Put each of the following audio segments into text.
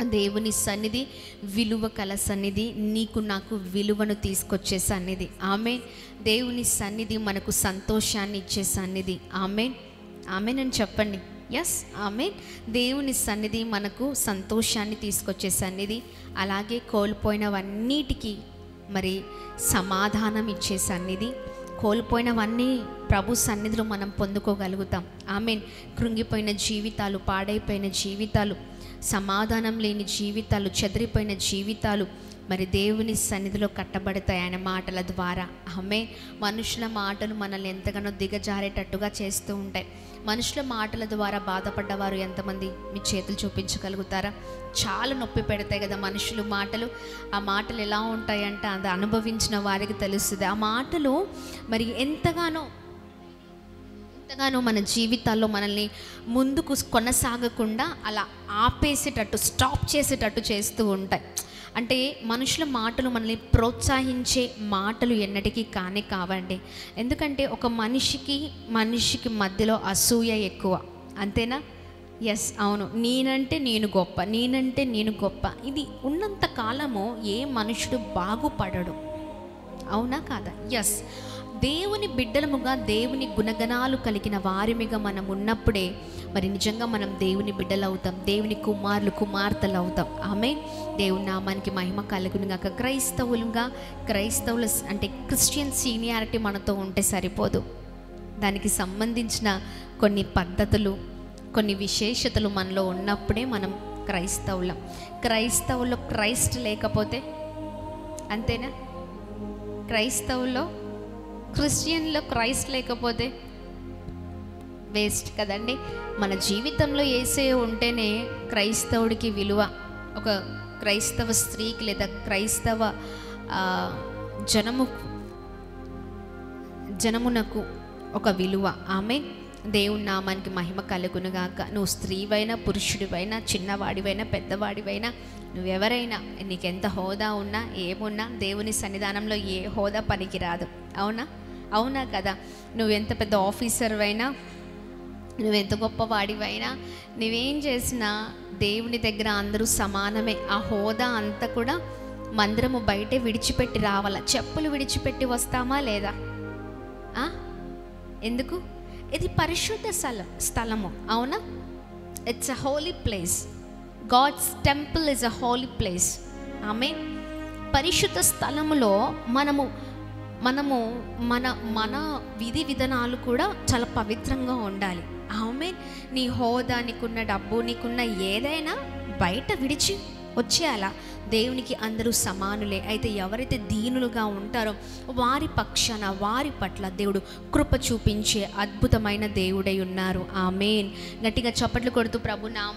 దేవుని సన్నిధి విలువ కల సన్నిధి నీకు నాకు విలువను తీసుకొచ్చే సన్నిధి ఆమె దేవుని సన్నిధి మనకు సంతోషాన్ని ఇచ్చే సన్నిధి ఆమె ఆమెనని చెప్పండి ఎస్ ఆమె దేవుని సన్నిధి మనకు సంతోషాన్ని తీసుకొచ్చే సన్నిధి అలాగే కోల్పోయినవన్నిటికీ మరి సమాధానం ఇచ్చే సన్నిధి కోల్పోయినవన్నీ ప్రభు సన్నిధిలో మనం పొందుకోగలుగుతాం ఆమెన్ కృంగిపోయిన జీవితాలు పాడైపోయిన జీవితాలు సమాధానం లేని జీవితాలు చెదిరిపోయిన జీవితాలు మరి దేవుని సన్నిధిలో కట్టబడతాయి ఆయన మాటల ద్వారా ఆమె మనుషుల మాటలు మనల్ని ఎంతగానో దిగజారేటట్టుగా చేస్తూ ఉంటాయి మనుషుల మాటల ద్వారా బాధపడ్డవారు ఎంతమంది మీ చేతులు చూపించగలుగుతారా చాలా నొప్పి పెడతాయి కదా మనుషులు మాటలు ఆ మాటలు ఎలా ఉంటాయంటే అది అనుభవించిన వారికి తెలుస్తుంది ఆ మాటలు మరి ఎంతగానో ఎంతగానో మన జీవితాల్లో మనల్ని ముందుకు కొనసాగకుండా అలా ఆపేసేటట్టు స్టాప్ చేసేటట్టు చేస్తూ ఉంటాయి అంటే మనుషుల మాటలు మనల్ని ప్రోత్సహించే మాటలు ఎన్నటికీ కానే కావండి ఎందుకంటే ఒక మనిషికి మనిషికి మధ్యలో అసూయ ఎక్కువ అంతేనా ఎస్ అవును నేనంటే నేను గొప్ప నేనంటే నేను గొప్ప ఇది ఉన్నంత కాలము ఏ మనుషుడు బాగుపడడు అవునా కాదా ఎస్ దేవుని బిడ్డలముగా దేవుని గుణగణాలు కలిగిన వారిమిగా మనం ఉన్నప్పుడే మరి నిజంగా మనం దేవుని బిడ్డలు అవుతాం దేవుని కుమారులు కుమార్తెలు అవుతాం ఆమె దేవుని నామానికి మహిమ కలుగునుగాక క్రైస్తవులుగా క్రైస్తవుల స్- అంటే క్రిస్టియన్ సీనియారిటీ మనతో ఉంటే సరిపోదు దానికి సంబంధించిన కొన్ని పద్ధతులు కొన్ని విశేషతలు మనలో ఉన్నప్పుడే మనం క్రైస్తవులం క్రైస్తవుల్లో క్రైస్ట్ లేకపోతే అంతేనా క్రైస్తవుల్లో క్రిస్టియన్లో క్రైస్ట్ లేకపోతే వేస్ట్ కదండి మన జీవితంలో ఏసే ఉంటేనే క్రైస్తవుడికి విలువ ఒక క్రైస్తవ స్త్రీకి లేదా క్రైస్తవ ఆ, జనము జనమునకు ఒక విలువ ఆమె దేవుని నామానికి మహిమ కలుగునుగాక నువ్వు స్త్రీవైనా పురుషుడివైనా చిన్నవాడివైనా పెద్దవాడివైనా నువ్వెవరైనా నీకెంత హోదా ఉన్నా ఏమున్నా దేవుని సన్నిధానంలో ఏ హోదా పనికిరాదు అవునా అవునా కదా నువ్వెంత పెద్ద ఆఫీసర్వైనా నువ్వెంత గొప్పవాడివైనా నువ్వేం చేసినా దేవుని దగ్గర అందరూ సమానమే ఆ హోదా అంతా కూడా మందిరము బయటే విడిచిపెట్టి రావాల చెప్పులు విడిచిపెట్టి వస్తామా లేదా ఆ? ఎందుకు ఇది పరిశుద్ధ స్థలం స్థలము అవునా it's a holy place God's temple is a holy place ఆమె పరిశుద్ధ స్థలములో మనము మనము మన మన విధి విధానాలు కూడా చాలా పవిత్రంగా ఉండాలి ఆమె నీ హోదా నీకున్న డబ్బు నీకున్న ఏదైనా బయట విడిచి వచ్చేయాలా దేవునికి అందరూ సమానులే అయితే ఎవరైతే దీనులుగా ఉంటారో వారి పక్షాన వారి పట్ల దేవుడు కృప చూపించే అద్భుతమైన దేవుడై ఉన్నారు ఆమెన్ గట్టిగా చప్పట్లు కొడుతూ ప్రభు నామ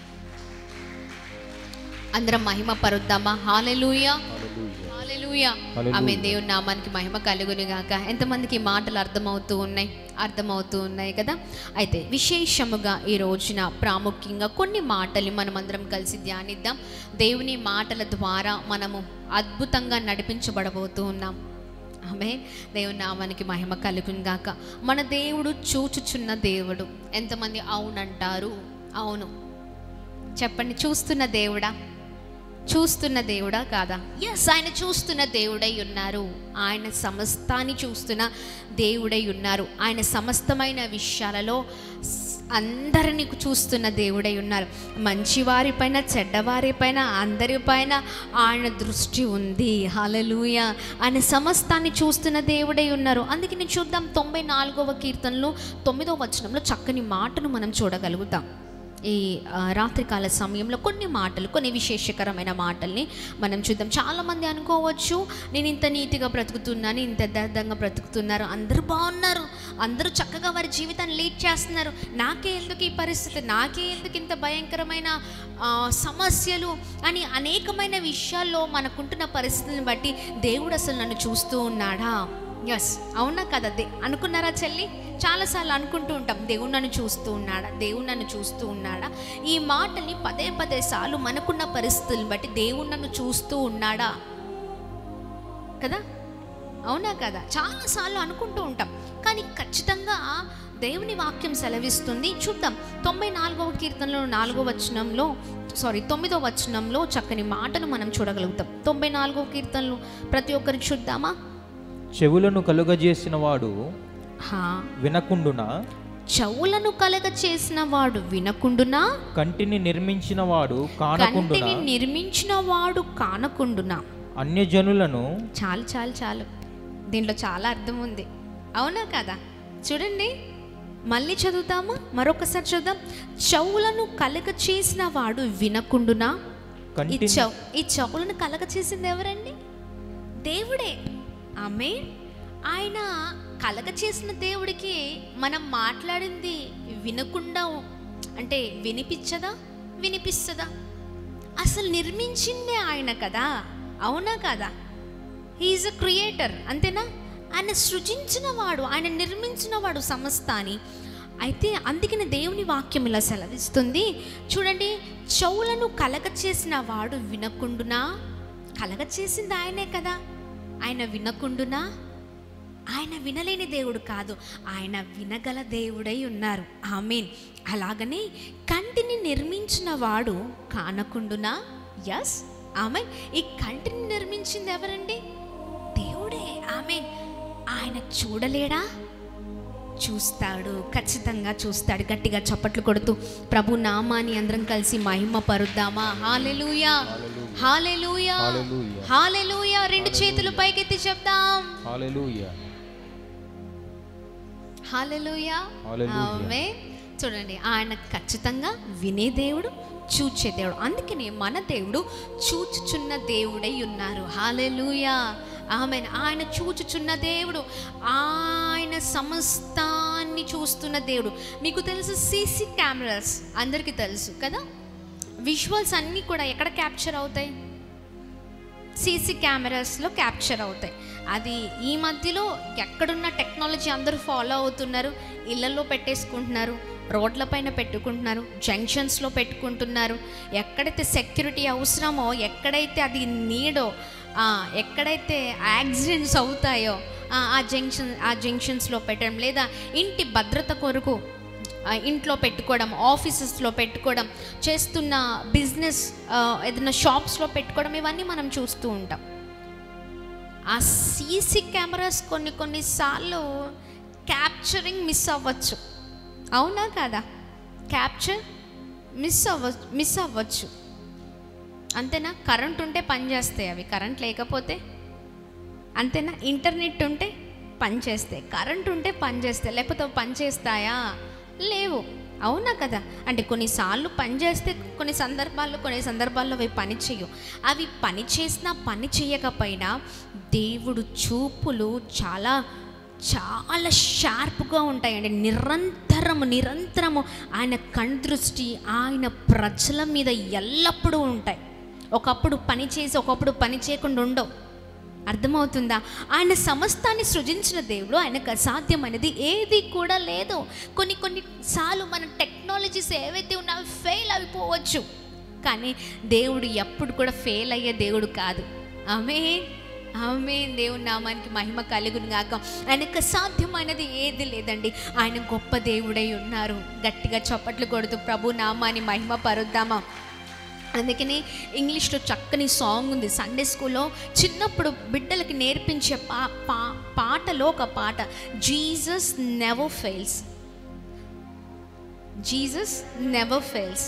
అందరం మహిమ పరుద్దామా హాలెలూయా హాలెలూయా ఆమె దేవుని నామానికి మహిమ కలుగును గాక ఎంతమందికి ఈ మాటలు అర్థమవుతూ ఉన్నాయి అర్థమవుతూ ఉన్నాయి కదా అయితే విశేషముగా ఈ రోజున ప్రాముఖ్యంగా కొన్ని మాటలు మనం అందరం కలిసి ధ్యానిద్దాం దేవుని మాటల ద్వారా మనము అద్భుతంగా నడిపించబడబోతూ ఉన్నాం ఆమె దేవుని నామానికి మహిమ కలుగును గాక మన దేవుడు చూచుచున్న దేవుడు ఎంతమంది అవునంటారు అవును చెప్పండి చూస్తున్న దేవుడా చూస్తున్న దేవుడా కాదా ఎస్ ఆయన చూస్తున్న దేవుడై ఉన్నారు ఆయన సమస్తాన్ని చూస్తున్న దేవుడై ఉన్నారు ఆయన సమస్తమైన విషయాలలో స్- అందరినీ చూస్తున్న దేవుడై ఉన్నారు మంచివారిపైన చెడ్డవారిపైన అందరిపైన ఆయన దృష్టి ఉంది హలలుయ ఆయన సమస్తాన్ని చూస్తున్న దేవుడై ఉన్నారు అందుకే నేను చూద్దాం తొంభై నాలుగవ కీర్తనలో తొమ్మిదవ వచనంలో చక్కని మాటను మనం చూడగలుగుతాం ఈ ఆ, రాత్రికాల సమయంలో కొన్ని మాటలు కొన్ని విశేషకరమైన మాటల్ని మనం చూద్దాం చాలామంది అనుకోవచ్చు నేను ఇంత నీట్గా బ్రతుకుతున్నాను ఇంత యథార్థంగా బ్రతుకుతున్నారు అందరూ బాగున్నారు అందరూ చక్కగా వారి జీవితాన్ని లీడ్ చేస్తున్నారు నాకే ఎందుకు ఈ పరిస్థితి నాకే ఎందుకు ఇంత భయంకరమైన ఆ, సమస్యలు అని అనేకమైన విషయాల్లో మనకుంటున్న పరిస్థితులను బట్టి దేవుడు అసలు నన్ను చూస్తూ ఉన్నాడా ఎస్ అవునా కదా దే అనుకున్నారా చెల్లి చాలాసార్లు అనుకుంటూ ఉంటాం దేవుడు నన్ను చూస్తూ ఉన్నాడా దేవుడు నన్ను చూస్తూ ఉన్నాడా ఈ మాటల్ని పదే పదే సార్లు మనకున్న పరిస్థితులను బట్టి దేవుడు నన్ను చూస్తూ ఉన్నాడా కదా అవునా కదా చాలాసార్లు అనుకుంటూ ఉంటాం కానీ ఖచ్చితంగా దేవుని వాక్యం సెలవిస్తుంది చూద్దాం తొంభై నాలుగవ కీర్తనలో నాలుగవ వచనంలో సారీ తొమ్మిదో వచనంలో చక్కని మాటను మనం చూడగలుగుతాం తొంభై నాలుగో కీర్తనలు ప్రతి ఒక్కరికి చూద్దామా చెవులను కలుగజేసిన వాడు హా వినకుండున చెవులను కలగ చేసిన వాడు వినకుండునా కంటిని నిర్మించిన వాడు కానకుండున కంటిని నిర్మించిన వాడు కానకుండునా అన్యజనులను చాలు చాలు చాలు దీంట్లో చాలా అర్థం ఉంది అవునా కదా చూడండి మళ్ళీ చదువుతామా మరొకసారి చూద్దాం చెవులను కలగ చేసిన వాడు వినకుండునా ఈ కంటిని చెవు ఈ చెవులను కలగ చేసింది ఎవరండి దేవుడే ఆమె ఆయన కలగ చేసిన దేవుడికి మనం మాట్లాడింది వినకుండా అంటే వినిపించదా వినిపిస్తుందా అసలు నిర్మించిందే ఆయన కదా అవునా కదా హీఈస్ అ క్రియేటర్ అంతేనా ఆయన సృజించిన వాడు ఆయన నిర్మించిన వాడు సమస్తాని అయితే అందుకని దేవుని వాక్యం ఇలా సెలవిస్తుంది చూడండి చెవులను కలగ చేసిన వాడు వినకుండునా కలగ చేసింది ఆయనే కదా ఆయన వినకుండునా ఆయన వినలేని దేవుడు కాదు ఆయన వినగల దేవుడై ఉన్నారు ఆమెన్ అలాగనే కంటిని నిర్మించిన వాడు కానకుండునా ఎస్ ఆమె ఈ కంటిని నిర్మించింది ఎవరండి దేవుడే ఆమె ఆయన చూడలేడా చూస్తాడు ఖచ్చితంగా చూస్తాడు గట్టిగా చప్పట్లు కొడుతూ ప్రభు నామాని అందరం కలిసి మహిమ పరుద్దామా హాలెలూయా హాలెలూయా హల్లెలూయా. హాలెలూయా రెండు చేతులు పైకెత్తి చెప్దాం హల్లెలూయా హాలెలూయా హల్లెలూయా. ఆమె చూడండి ఆయన ఖచ్చితంగా వినే దేవుడు చూచే దేవుడు అందుకనే మన దేవుడు చూచుచున్న దేవుడై ఉన్నారు హాలెలూయా ఆమె ఆయన చూచుచున్న దేవుడు ఆయన సమస్తాన్ని చూస్తున్న దేవుడు మీకు తెలుసు సీసీ కెమెరాస్ అందరికీ తెలుసు కదా విజువల్స్ అన్నీ కూడా ఎక్కడ క్యాప్చర్ అవుతాయి సీసీ కెమెరాస్లో క్యాప్చర్ అవుతాయి అది ఈ మధ్యలో ఎక్కడున్న టెక్నాలజీ అందరూ ఫాలో అవుతున్నారు ఇళ్లలో పెట్టేసుకుంటున్నారు రోడ్ల పైన పెట్టుకుంటున్నారు జంక్షన్స్లో పెట్టుకుంటున్నారు ఎక్కడైతే సెక్యూరిటీ అవసరమో ఎక్కడైతే అది నీడో ఆ, ఎక్కడైతే యాక్సిడెంట్స్ అవుతాయో ఆ, ఆ జంక్షన్ ఆ జంక్షన్స్లో పెట్టడం లేదా ఇంటి భద్రత కొరకు ఆ, ఇంట్లో పెట్టుకోవడం ఆఫీసెస్లో పెట్టుకోవడం చేస్తున్న బిజినెస్ ఆ, ఏదైనా షాప్స్లో పెట్టుకోవడం ఇవన్నీ మనం చూస్తూ ఉంటాం ఆ సీసీ కెమెరాస్ కొన్ని కొన్నిసార్లు క్యాప్చరింగ్ మిస్ అవ్వచ్చు అవునా కాదా క్యాప్చర్ మిస్ అవ్వ మిస్ అవ్వచ్చు అంతేనా కరెంట్ ఉంటే పని చేస్తాయి అవి కరెంట్ లేకపోతే అంతేనా ఇంటర్నెట్ ఉంటే పని చేస్తాయి కరెంట్ ఉంటే పని చేస్తాయి లేకపోతే అవి పని చేస్తాయా లేవు అవునా కదా అంటే కొన్నిసార్లు పని చేస్తే కొన్ని సందర్భాల్లో కొన్ని సందర్భాల్లో అవి పని చేయవు అవి పని చేసినా పని చేయకపోయినా దేవుడు చూపులు చాలా చాలా షార్ప్గా ఉంటాయండి నిరంతరము నిరంతరము ఆయన కణదృష్టి ఆయన ప్రజల మీద ఎల్లప్పుడూ ఉంటాయి ఒకప్పుడు పని చేసి ఒకప్పుడు పని చేయకుండా ఉండవు అర్థమవుతుందా ఆయన సమస్తాన్ని సృజించిన దేవుడు ఆయనకు అసాధ్యమైనది ఏది కూడా లేదు కొన్ని కొన్ని సార్లు మన టెక్నాలజీస్ ఏవైతే ఉన్నాయో ఫెయిల్ అయిపోవచ్చు కానీ దేవుడు ఎప్పుడు కూడా ఫెయిల్ అయ్యే దేవుడు కాదు ఆమె ఆమె దేవుని నామానికి మహిమ కలుగును గాక ఆయనకు అసాధ్యమైనది ఏది లేదండి ఆయన గొప్ప దేవుడై ఉన్నారు గట్టిగా చప్పట్లు కొడుతూ ప్రభు నామాన్ని మహిమ పరుద్దామా అందుకని ఇంగ్లీష్లో చక్కని సాంగ్ ఉంది సండే స్కూల్లో చిన్నప్పుడు బిడ్డలకి నేర్పించే పా పా పాటలో ఒక పాట Jesus never fails Jesus never fails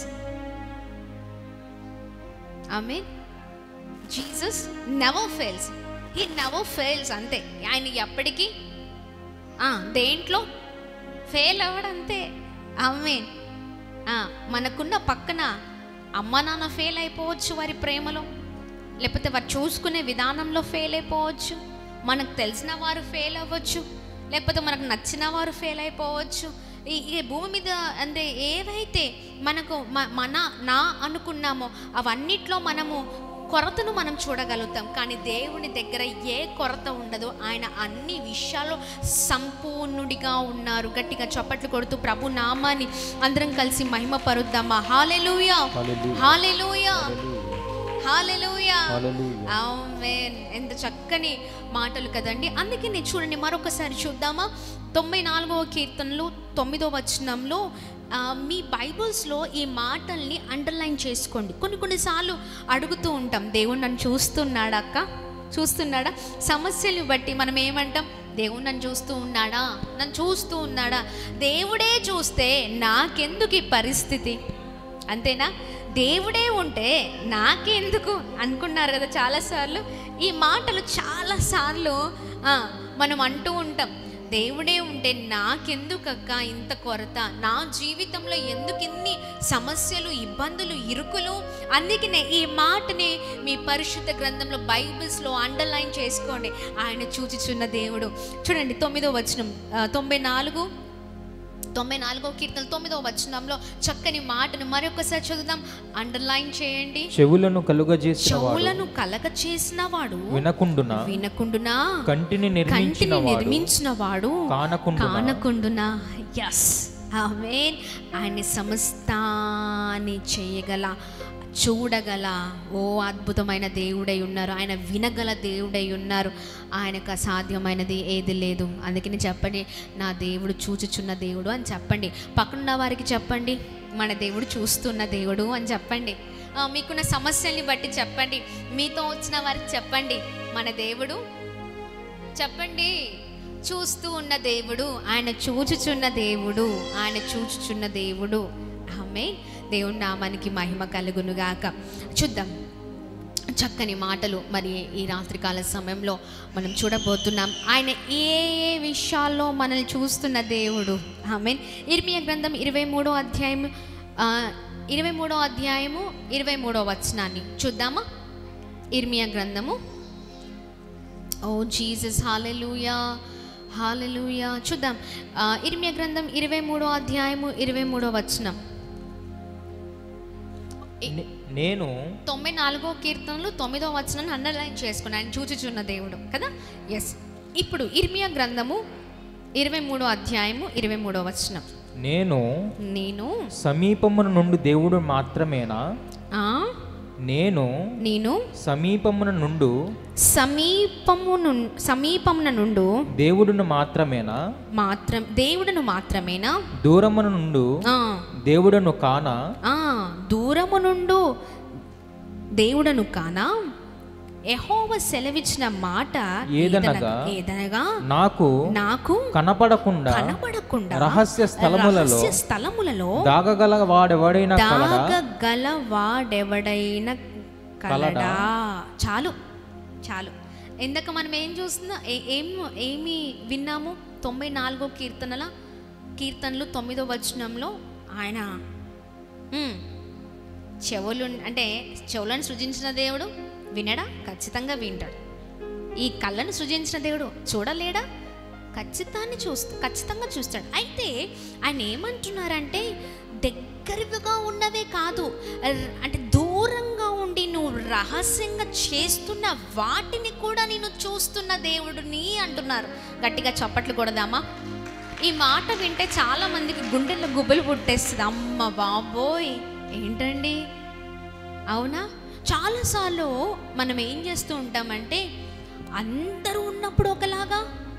ఆమె జీసస్ నెవర్ ఫెయిల్స్ ఈ నెవర్ ఫెయిల్స్ అంతే ఆయన ఎప్పటికీ ఆ, దేంట్లో ఫెయిల్ అవ్వడం అంతే ఆమె మనకున్న పక్కన అమ్మ నాన్న ఫెయిల్ అయిపోవచ్చు వారి ప్రేమలో లేకపోతే వారు చూసుకునే విధానంలో ఫెయిల్ అయిపోవచ్చు మనకు తెలిసిన వారు ఫెయిల్ అవ్వచ్చు లేకపోతే మనకు నచ్చిన వారు ఫెయిల్ అయిపోవచ్చు ఈ ఈ భూమి మీద అంటే ఏవైతే మనకు మ- మన నా అనుకున్నామో అవన్నిట్లో మనము కొరతను మనం చూడగలుగుతాం కానీ దేవుని దగ్గర ఏ కొరత ఉండదు ఆయన అన్ని విషయాల్లో సంపూర్ణుడిగా ఉన్నారు గట్టిగా చప్పట్లు కొడుతూ ప్రభు నామాన్ని అందరం కలిసి మహిమ పరుద్దామా హాలెలూయా హల్లెలూయా. హాలెలూయా హల్లెలూయా. హాలెలూయా హల్లెలూయా. ఆమేన్ ఎంత చక్కని మాటలు కదండి అందుకే నేను చూడండి మరొకసారి చూద్దామా తొంభై నాలుగవ కీర్తనలు తొమ్మిదో వచనంలో ఆ, మీ బైబుల్స్లో ఈ మాటల్ని అండర్లైన్ చేసుకోండి కొన్ని కొన్నిసార్లు అడుగుతూ ఉంటాం దేవుడు నన్ను చూస్తున్నాడా అక్క చూస్తున్నాడా సమస్యలు బట్టి మనం ఏమంటాం దేవుడు నన్ను చూస్తూ ఉన్నాడా నన్ను చూస్తూ ఉన్నాడా దేవుడే చూస్తే నాకెందుకు ఈ పరిస్థితి అంతేనా దేవుడే ఉంటే నాకెందుకు అనుకున్నారు కదా చాలాసార్లు ఈ మాటలు చాలాసార్లు ఆ, మనం అంటూ ఉంటాం దేవుడే ఉంటే నాకెందుకు అక్క ఇంత కొరత నా జీవితంలో ఎందుకు ఇన్ని సమస్యలు ఇబ్బందులు ఇరుకులు అందుకనే ఈ మాటని మీ పరిశుద్ధ గ్రంథంలో బైబిల్స్లో అండర్లైన్ చేసుకోండి ఆయన చూచుచున్న దేవుడు చూడండి తొమ్మిదో వచనం ఆ, తొంభై నాలుగు తొంభై నాలుగో కీర్తన తొమ్మిదో వచనంలో చక్కని మాటను మరొకసారి చదువుదాం అండర్లైన్ చేయండి చెవులను కలుగజేసిన వాడు చెవులను కలగ చేసిన వాడు వినకుండున వినకుండునా కంటిని కంటిని నిర్మించిన వాడు నిర్మించిన వాడు కానకుండున కానకుండునా ఎస్ ఆమేన్ ఆయన సమస్తాన్ని చేయగల చూడగల ఓ అద్భుతమైన దేవుడై ఉన్నారు ఆయన వినగల దేవుడై ఉన్నారు ఆయనకు అసాధ్యమైనది ఏది లేదు అందుకని చెప్పండి నా దేవుడు చూచుచున్న దేవుడు అని చెప్పండి పక్కనున్న వారికి చెప్పండి మన దేవుడు చూస్తున్న దేవుడు అని చెప్పండి ఆ, మీకున్న సమస్యల్ని బట్టి చెప్పండి మీతో వచ్చిన వారికి చెప్పండి మన దేవుడు చెప్పండి చూస్తూ ఉన్న దేవుడు ఆయన చూచుచున్న దేవుడు ఆయన చూచుచున్న దేవుడు ఆమె దేవుని నామానికి మహిమ కలుగునుగాక చూద్దాం చక్కని మాటలు మరి ఈ రాత్రికాల సమయంలో మనం చూడబోతున్నాం ఆయన ఏ ఏ విషయాల్లో మనల్ని చూస్తున్న దేవుడు ఆమె ఇర్మియా గ్రంథం ఇరవై మూడో అధ్యాయం ఆ, ఇరవై మూడో అధ్యాయము ఇరవై మూడో వచనాన్ని చూద్దామా ఇర్మియా గ్రంథము ఓ జీసస్ హాలెలూయా హాలెలూయా చూద్దాం ఆ, ఇర్మియా గ్రంథం ఇరవై మూడో అధ్యాయము ఇరవై మూడో వచనం నే- నేను తొంభై నాలుగో కీర్తనలు తొమ్మిదో వచనాన్ని అండర్లైన్ చేసుకుని ఆయన చూచుచున్న దేవుడు కదా ఎస్ ఇప్పుడు ఇర్మియా గ్రంథము ఇరవై మూడో అధ్యాయము ఇరవై మూడో వచనం నేను నేను సమీపమున నుండి దేవుడు మాత్రమేనా ఆ, నేను నేను సమీపమున నుండు సమీపము ను- సమీపమున నుండు దేవుడును మాత్రమేనా మాత్రం దేవుడును మాత్రమేనా దూరమున నుండు ఆ, దేవుడను కానా ఆ, దూరము నుండు దేవుడను కానా యెహోవ సెలవిచ్చిన మాట ఏదనగా? ఏదనగా నాకు నాకు కనపడకుండా కనబడకుండా రహస్య స్థలములలో రహస్య స్థలములలో దాగగల వాడెవడైనా కలడా దాగగల వాడెవడైన కలడా చాలు చాలు ఇందాక మనం ఏం చూస్తున్నా ఏ- ఏం ఏమి విన్నాము తొంభై నాలుగో కీర్తనల కీర్తనలు తొమ్మిదో వచనంలో ఆయన ఉమ్, చెవులు అంటే చెవులను సృజించిన దేవుడు వినడా ఖచ్చితంగా వింటాడు ఈ కళ్ళను సృజించిన దేవుడు చూడలేడా ఖచ్చితాన్ని చూస్తా ఖచ్చితంగా చూస్తాడు అయితే ఆయన ఏమంటున్నారంటే దగ్గరగా ఉన్నవే కాదు ర- అంటే దూరంగా ఉండి నువ్వు రహస్యంగా చేస్తున్న వాటిని కూడా నేను చూస్తున్న దేవుడిని అంటున్నారు గట్టిగా చప్పట్లు కొడదామా ఈ మాట వింటే చాలా మందికి గుండెల్లో గుబ్బలు పుట్టేస్తుంది అమ్మ బాబోయ్ ఏంటండి అవునా చాలాసార్లు మనం ఏం చేస్తూ ఉంటామంటే అందరూ ఉన్నప్పుడు ఒకలాగా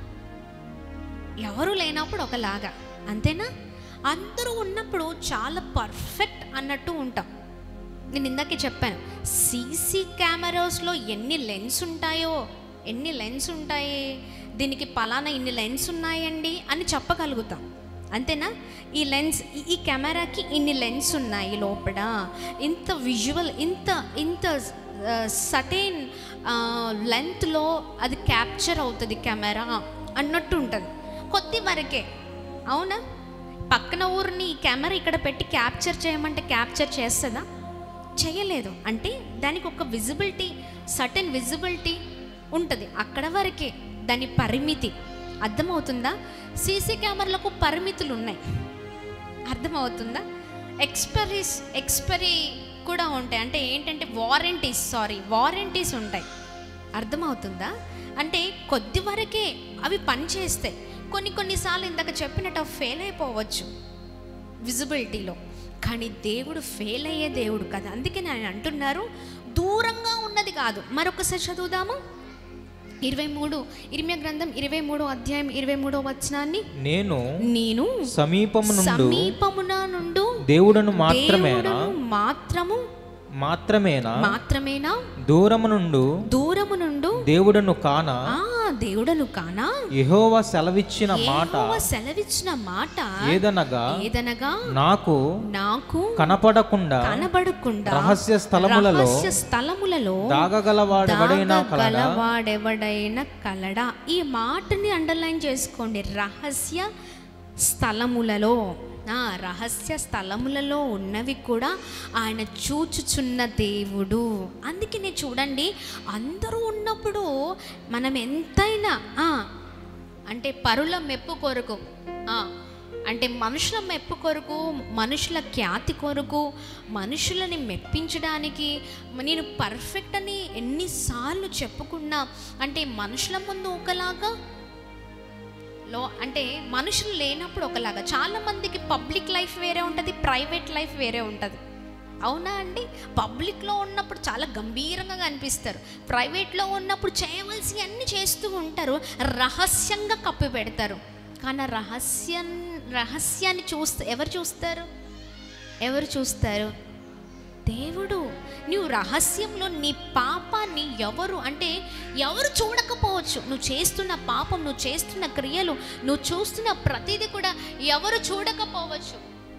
ఎవరు లేనప్పుడు ఒకలాగా అంతేనా అందరూ ఉన్నప్పుడు చాలా పర్ఫెక్ట్ అన్నట్టు ఉంటాం నేను ఇందాకే చెప్పాను సీసీ కెమెరాస్లో ఎన్ని లెన్స్ ఉంటాయో ఎన్ని లెన్స్ ఉంటాయి దీనికి పలానా ఇన్ని లెన్స్ ఉన్నాయండి అని చెప్పగలుగుతాం అంతేనా ఈ లెన్స్ ఈ- ఈ కెమెరాకి ఇన్ని లెన్స్ ఉన్నాయి లోపల ఇంత విజువల్ ఇంత ఇంత సటైన్ లెంత్లో అది క్యాప్చర్ అవుతుంది కెమెరా అన్నట్టు ఉంటుంది కొద్ది వరకే అవునా పక్కన ఊరిని ఈ కెమెరా ఇక్కడ పెట్టి క్యాప్చర్ చేయమంటే క్యాప్చర్ చేస్తుందా చేయలేదు అంటే దానికి ఒక విజిబిలిటీ సటన్ విజిబిలిటీ ఉంటుంది అక్కడ వరకే దాని పరిమితి అర్థమవుతుందా సీసీ కెమెరాలకు పరిమితులు ఉన్నాయి అర్థమవుతుందా ఎక్స్పరీస్ ఎక్స్పరీ కూడా ఉంటాయి అంటే ఏంటంటే వారంటీస్ సారీ వారంటీస్ ఉంటాయి అర్థమవుతుందా అంటే కొద్ది వరకే అవి పనిచేస్తాయి కొన్ని కొన్నిసార్లు ఇందాక చెప్పినట్టు అవి ఫెయిల్ అయిపోవచ్చు విజిబిలిటీలో కానీ దేవుడు ఫెయిల్ అయ్యే దేవుడు కదా అందుకే ఆయన అంటున్నారు దూరంగా ఉన్నది కాదు మరొకసారి చదువుదాము ఇరవై మూడు ఇరిమియా గ్రంథం ఇరవై మూడో అధ్యాయం ఇరవై మూడో వచనాన్ని నేను నేను సమీపము నుండు సమీపమున నుండు దేవుడను మాత్రమేనా దేవుడను మాత్రము మాత్రమేనా మాత్రమేనా దూరము నుండు దూరము నుండు దేవుడను కానా ఆ దేవుడను కానా యెహోవా సెలవిచ్చిన మాట యెహోవా సెలవిచ్చిన మాట ఏదనగా ఏదనగా నాకు నాకు కనపడకుండా కనబడకుండా రహస్య స్థలములలో రహస్య స్థలములలో దాగగలవాడెవడైనా కలడా దాగగలవాడెవడైనా కలడా ఈ మాటని అండర్లైన్ చేసుకోండి రహస్య స్థలములలో ఆ, రహస్య స్థలములలో ఉన్నవి కూడా ఆయన చూచుచున్న దేవుడు అందుకనే చూడండి అందరూ ఉన్నప్పుడు మనం ఎంతైనా ఆ, అంటే పరుల మెప్పు కొరకు ఆ, అంటే మనుషుల మెప్పు కొరకు మనుషుల ఖ్యాతి కొరకు మనుషులని మెప్పించడానికి నేను పర్ఫెక్ట్ అని ఎన్నిసార్లు చెప్పుకున్నా అంటే మనుషుల ముందు ఒకలాగా లో అంటే మనుషులు లేనప్పుడు ఒకలాగా చాలా మందికి పబ్లిక్ లైఫ్ వేరే ఉంటుంది ప్రైవేట్ లైఫ్ వేరే ఉంటుంది అవునా అండి పబ్లిక్లో ఉన్నప్పుడు చాలా గంభీరంగా కనిపిస్తారు ప్రైవేట్లో ఉన్నప్పుడు చేయవలసి అన్ని చేస్తూ ఉంటారు రహస్యంగా కప్పి పెడతారు కానీ రహస్యం రహస్యాన్ని చూస్తే ఎవరు చూస్తారు ఎవరు చూస్తారు దేవుడు నువ్వు రహస్యంలో నీ పాపాన్ని ఎవరు అంటే ఎవరు చూడకపోవచ్చు నువ్వు చేస్తున్న పాపం నువ్వు చేస్తున్న క్రియలు నువ్వు చూస్తున్న ప్రతిదీ కూడా ఎవరు చూడకపోవచ్చు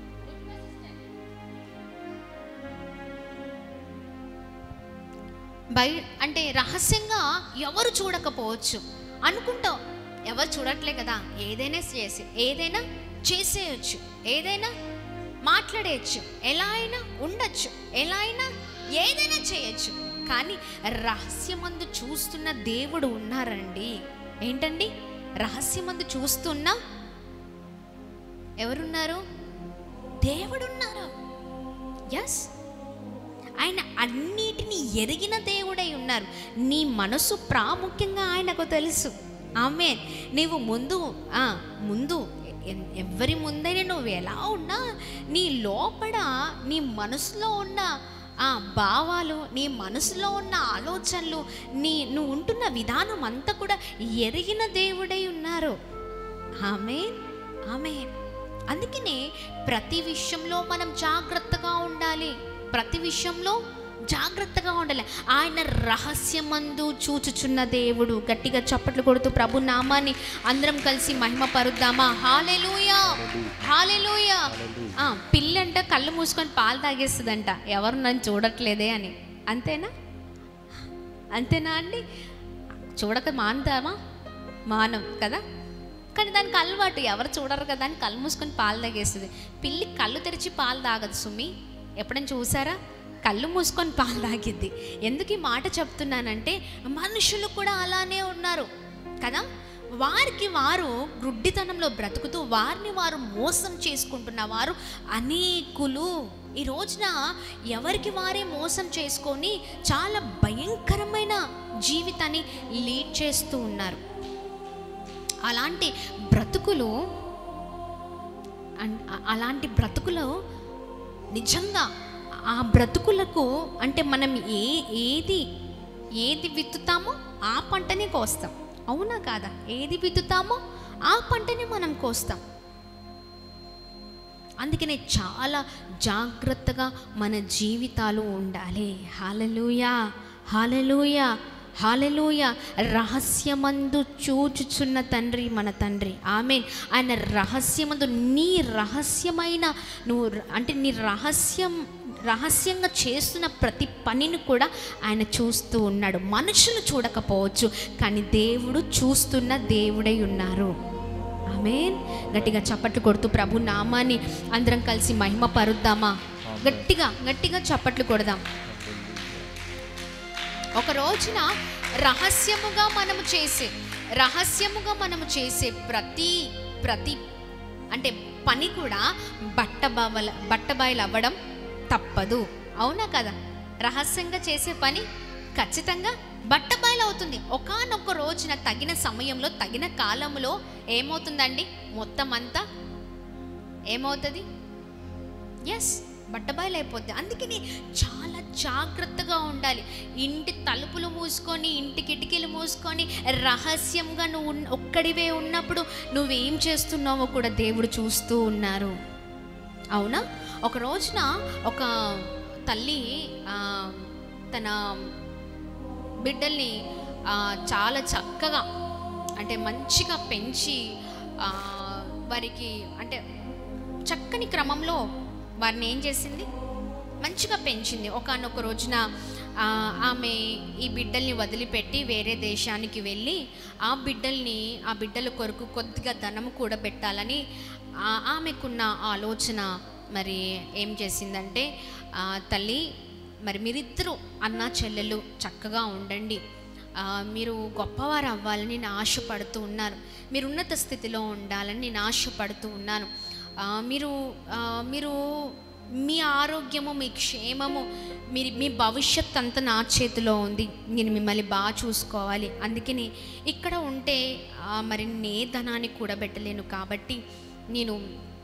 బయ అంటే రహస్యంగా ఎవరు చూడకపోవచ్చు అనుకుంటావు ఎవరు చూడట్లే కదా ఏదైనా చేసి ఏదైనా చేసేయచ్చు ఏదైనా మాట్లాడేయచ్చు ఎలా అయినా ఉండొచ్చు ఎలా అయినా ఏదైనా చేయొచ్చు కానీ రహస్యమందు చూస్తున్న దేవుడు ఉన్నారండి ఏంటండి రహస్యమందు చూస్తున్న ఎవరున్నారు దేవుడున్నారు ఎస్ ఆయన అన్నిటిని ఎరిగిన దేవుడై ఉన్నారు నీ మనసు ప్రాముఖ్యంగా ఆయనకు తెలుసు ఆమె నీవు ముందు ఆ, ముందు ఎ- ఎవరి ముందైనా నువ్వు ఎలా ఉన్నా నీ లోపల నీ మనసులో ఉన్న ఆ భావాలు నీ మనసులో ఉన్న ఆలోచనలు నీ నువ్వు ఉంటున్న విధానం అంతా కూడా ఎరిగిన దేవుడై ఉన్నారు ఆమె ఆమె అందుకనే ప్రతి విషయంలో మనం జాగ్రత్తగా ఉండాలి ప్రతి విషయంలో జాగ్రత్తగా ఉండాలి ఆయన రహస్యమందు చూచుచున్న దేవుడు గట్టిగా చప్పట్లు కొడుతూ ప్రభు నామాన్ని అందరం కలిసి మహిమ పరుద్దామా హాలెలూయా హాలెలూయా ఆ, పిల్లంట కళ్ళు మూసుకొని పాలు తాగేస్తుందంట ఎవరు నన్ను చూడట్లేదే అని అంతేనా అంతేనా అండి చూడక మానుతామా మానం కదా కానీ దానికి అలవాటు ఎవరు చూడరు కదా అని కళ్ళు మూసుకొని పాలు తాగేస్తుంది పిల్లి కళ్ళు తెరిచి పాలు తాగదు సుమి ఎప్పుడైనా చూసారా కళ్ళు మూసుకొని పాలు తాగిద్ది ఎందుకు ఈ మాట చెప్తున్నానంటే మనుషులు కూడా అలానే ఉన్నారు కదా వారికి వారు గుడ్డితనంలో బ్రతుకుతూ వారిని వారు మోసం చేసుకుంటున్న వారు అనేకులు ఈ రోజున ఎవరికి వారే మోసం చేసుకొని చాలా భయంకరమైన జీవితాన్ని లీడ్ చేస్తూ ఉన్నారు అలాంటి బ్రతుకులు అన్- అ- అలాంటి బ్రతుకులు నిజంగా ఆ బ్రతుకులకు అంటే మనం ఏ ఏది ఏది విత్తుతామో ఆ పంటనే కోస్తాం అవునా కాదా ఏది విత్తుతామో ఆ పంటని మనం కోస్తాం అందుకనే చాలా జాగ్రత్తగా మన జీవితాలు ఉండాలి హాలలుయా హాలలుయా హాలెలూయ రహస్యమందు చూచుచున్న తండ్రి మన తండ్రి ఆమె ఆయన రహస్యమందు నీ రహస్యమైన నువ్వు ర- అంటే నీ రహస్యం రహస్యంగా చేస్తున్న ప్రతి పనిని కూడా ఆయన చూస్తూ ఉన్నాడు మనుషులు చూడకపోవచ్చు కానీ దేవుడు చూస్తున్న దేవుడై ఉన్నారు ఆమెన్ గట్టిగా చప్పట్లు కొడుతూ ప్రభు నామాన్ని అందరం కలిసి మహిమ పరుద్దామా గట్టిగా గట్టిగా చప్పట్లు కొడదాం ఒక రోజున రహస్యముగా మనము చేసే రహస్యముగా మనము చేసే ప్రతి ప్రతి అంటే పని కూడా బట్టబవల బట్టబయలు అవ్వడం తప్పదు అవునా కదా రహస్యంగా చేసే పని ఖచ్చితంగా బట్టబయలు అవుతుంది ఒకానొక రోజున తగిన సమయంలో తగిన కాలంలో ఏమవుతుందండి మొత్తం అంతా ఏమవుతుంది ఎస్ బట్టబయలైపోద్ది అందుకని చాలా జాగ్రత్తగా ఉండాలి ఇంటి తలుపులు మూసుకొని ఇంటి కిటికీలు మూసుకొని రహస్యంగా నువ్వు ఉన్న- ఒక్కడివే ఉన్నప్పుడు నువ్వేం చేస్తున్నావో కూడా దేవుడు చూస్తూ ఉన్నారు అవునా ఒక రోజున ఒక తల్లి ఆ, తన బిడ్డల్ని ఆ, చాలా చక్కగా అంటే మంచిగా పెంచి ఆ, వారికి అంటే చక్కని క్రమంలో వారిని ఏం చేసింది మంచిగా పెంచింది ఒకనొక రోజున ఆ, ఆమె ఈ బిడ్డల్ని వదిలిపెట్టి వేరే దేశానికి వెళ్ళి ఆ బిడ్డల్ని ఆ బిడ్డల కొరకు కొద్దిగా ధనం కూడబెట్టాలని ఆ, ఆమెకున్న ఆలోచన మరి ఏం చేసిందంటే ఆ, తల్లి మరి మీరిద్దరూ అన్న చెల్లెలు చక్కగా ఉండండి ఆ, మీరు గొప్పవారు అవ్వాలని నేను ఆశపడుతూ ఉన్నాను మీరు ఉన్నత స్థితిలో ఉండాలని నేను ఆశపడుతూ ఉన్నాను ఆ, మీరు ఆ, మీరు మీ ఆరోగ్యము మీ క్షేమము మీరు మీ భవిష్యత్ అంతా నా చేతిలో ఉంది నేను మిమ్మల్ని బాగా చూసుకోవాలి అందుకని ఇక్కడ ఉంటే ఆ, మరి నే ధనాన్ని కూడబెట్టలేను కాబట్టి నేను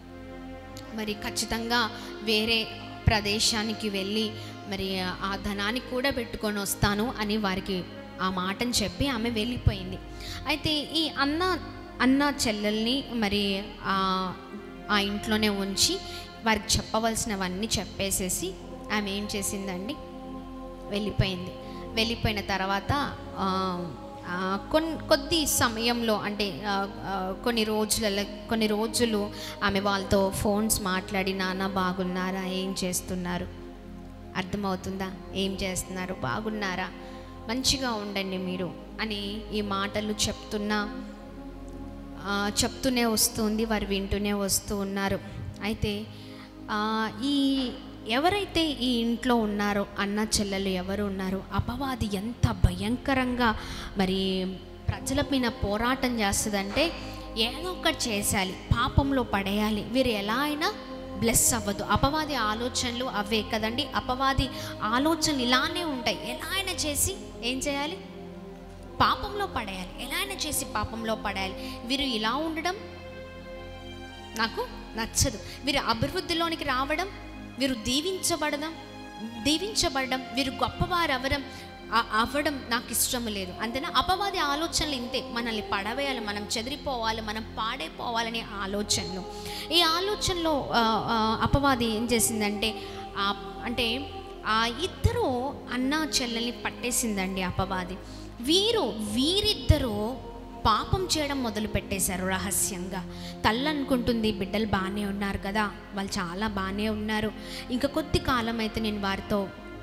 మరి ఖచ్చితంగా వేరే ప్రదేశానికి వెళ్ళి మరి ఆ ధనాన్ని కూడా పెట్టుకొని వస్తాను అని వారికి ఆ మాటను చెప్పి ఆమె వెళ్ళిపోయింది అయితే ఈ అన్న అన్న చెల్లెల్ని మరి ఆ ఆ ఇంట్లోనే ఉంచి వారికి చెప్పవలసినవన్నీ చెప్పేసేసి ఆమె ఏం చేసిందండి వెళ్ళిపోయింది వెళ్ళిపోయిన తర్వాత ఆ, ఆ, కొన్ కొద్ది సమయంలో అంటే ఆ, ఆ, కొన్ని రోజులలో కొన్ని రోజులు ఆమె వాళ్ళతో ఫోన్స్ మాట్లాడి నాన్న బాగున్నారా ఏం చేస్తున్నారు అర్థమవుతుందా ఏం చేస్తున్నారు బాగున్నారా మంచిగా ఉండండి మీరు అని ఈ మాటలు చెప్తున్నా ఆ, చెప్తూనే వస్తుంది వారు వింటూనే వస్తూ ఉన్నారు అయితే ఆ, ఈ ఎవరైతే ఈ ఇంట్లో ఉన్నారో అన్న చెల్లెలు ఎవరు ఉన్నారో అపవాది ఎంత భయంకరంగా మరి ప్రజల మీద పోరాటం చేస్తుందంటే ఏదో ఒకటి చేసేయాలి పాపంలో పడేయాలి వీరు ఎలా అయినా బ్లెస్ అవ్వదు అపవాది ఆలోచనలు అవే కదండి అపవాది ఆలోచనలు ఇలానే ఉంటాయి ఎలా అయినా చేసి ఏం చేయాలి పాపంలో పడేయాలి ఎలా అయినా చేసి పాపంలో పడేయాలి వీరు ఇలా ఉండడం నాకు నచ్చదు వీరు అభివృద్ధిలోనికి రావడం వీరు దీవించబడడం దీవించబడడం వీరు గొప్పవారు అవ్వడం ఆ- అవ్వడం నాకు ఇష్టం లేదు అంతేనా అపవాది ఆలోచనలు ఇంతే మనల్ని పడవేయాలి మనం చెదిరిపోవాలి మనం పాడైపోవాలనే ఆలోచనలు ఈ ఆలోచనలో ఆ, ఆ, అపవాది ఏం చేసిందంటే ఆ, అంటే ఆ ఇద్దరు అన్న చెల్లెల్ని పట్టేసిందండి అపవాది వీరు వీరిద్దరూ పాపం చేయడం మొదలు పెట్టేశారు రహస్యంగా తల్లి అనుకుంటుంది బిడ్డలు బాగానే ఉన్నారు కదా వాళ్ళు చాలా బాగానే ఉన్నారు ఇంకా కొద్ది కాలం అయితే నేను వారితో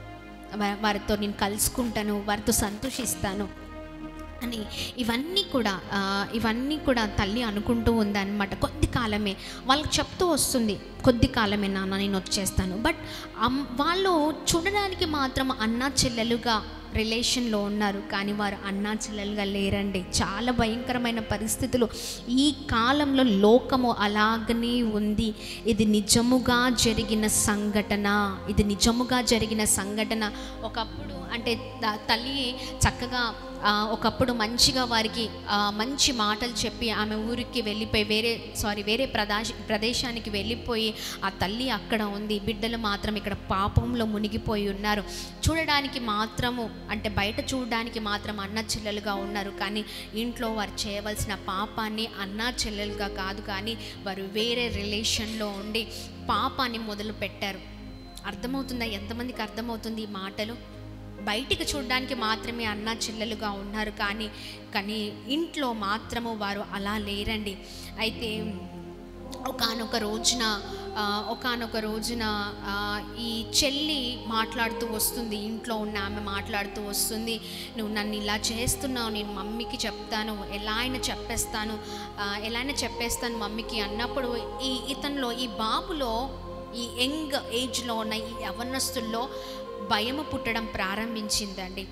వా- వారితో నేను కలుసుకుంటాను వారితో సంతోషిస్తాను అని ఇవన్నీ కూడా ఆ, ఇవన్నీ కూడా తల్లి అనుకుంటూ ఉందన్నమాట కొద్ది కాలమే వాళ్ళకి చెప్తూ వస్తుంది కొద్ది కాలమే నాన్న నేను వచ్చేస్తాను బట్ అమ్- వాళ్ళు చూడడానికి మాత్రం అన్నా చెల్లెలుగా రిలేషన్లో ఉన్నారు కానీ వారు అన్నా చెల్లెలుగా లేరండి చాలా భయంకరమైన పరిస్థితులు ఈ కాలంలో లోకము అలాగనే ఉంది ఇది నిజముగా జరిగిన సంఘటన ఇది నిజముగా జరిగిన సంఘటన ఒకప్పుడు అంటే త- తల్లి చక్కగా ఆ, ఒకప్పుడు మంచిగా వారికి ఆ, మంచి మాటలు చెప్పి ఆమె ఊరికి వెళ్ళిపోయి వేరే సారీ వేరే ప్రదేశ ప్రదేశానికి వెళ్ళిపోయి ఆ తల్లి అక్కడ ఉంది బిడ్డలు మాత్రం ఇక్కడ పాపంలో మునిగిపోయి ఉన్నారు చూడడానికి మాత్రము అంటే బయట చూడడానికి మాత్రం అన్న చెల్లెలుగా ఉన్నారు కానీ ఇంట్లో వారు చేయవలసిన పాపాన్ని అన్న చెల్లెలుగా కాదు కానీ వారు వేరే రిలేషన్లో ఉండి పాపాన్ని మొదలు పెట్టారు అర్థమవుతుందా ఎంతమందికి అర్థమవుతుంది ఈ మాటలు బయటికి చూడడానికి మాత్రమే అన్న చెల్లెలుగా ఉన్నారు కానీ కానీ ఇంట్లో మాత్రము వారు అలా లేరండి అయితే ఒకానొక రోజున ఒకనొక రోజున ఆ, ఈ చెల్లి మాట్లాడుతూ వస్తుంది ఇంట్లో ఉన్న ఆమె మాట్లాడుతూ వస్తుంది నువ్వు నన్ను ఇలా చేస్తున్నావు నేను మమ్మీకి చెప్తాను ఎలా అయినా చెప్పేస్తాను ఆ, ఎలా అయినా చెప్పేస్తాను మమ్మీకి అన్నప్పుడు ఈ ఇతనిలో ఈ బాబులో ఈ యంగ్ ఏజ్లో ఉన్న ఈ యవనస్తుల్లో భయము పుట్టడం ప్రారంభించిందండి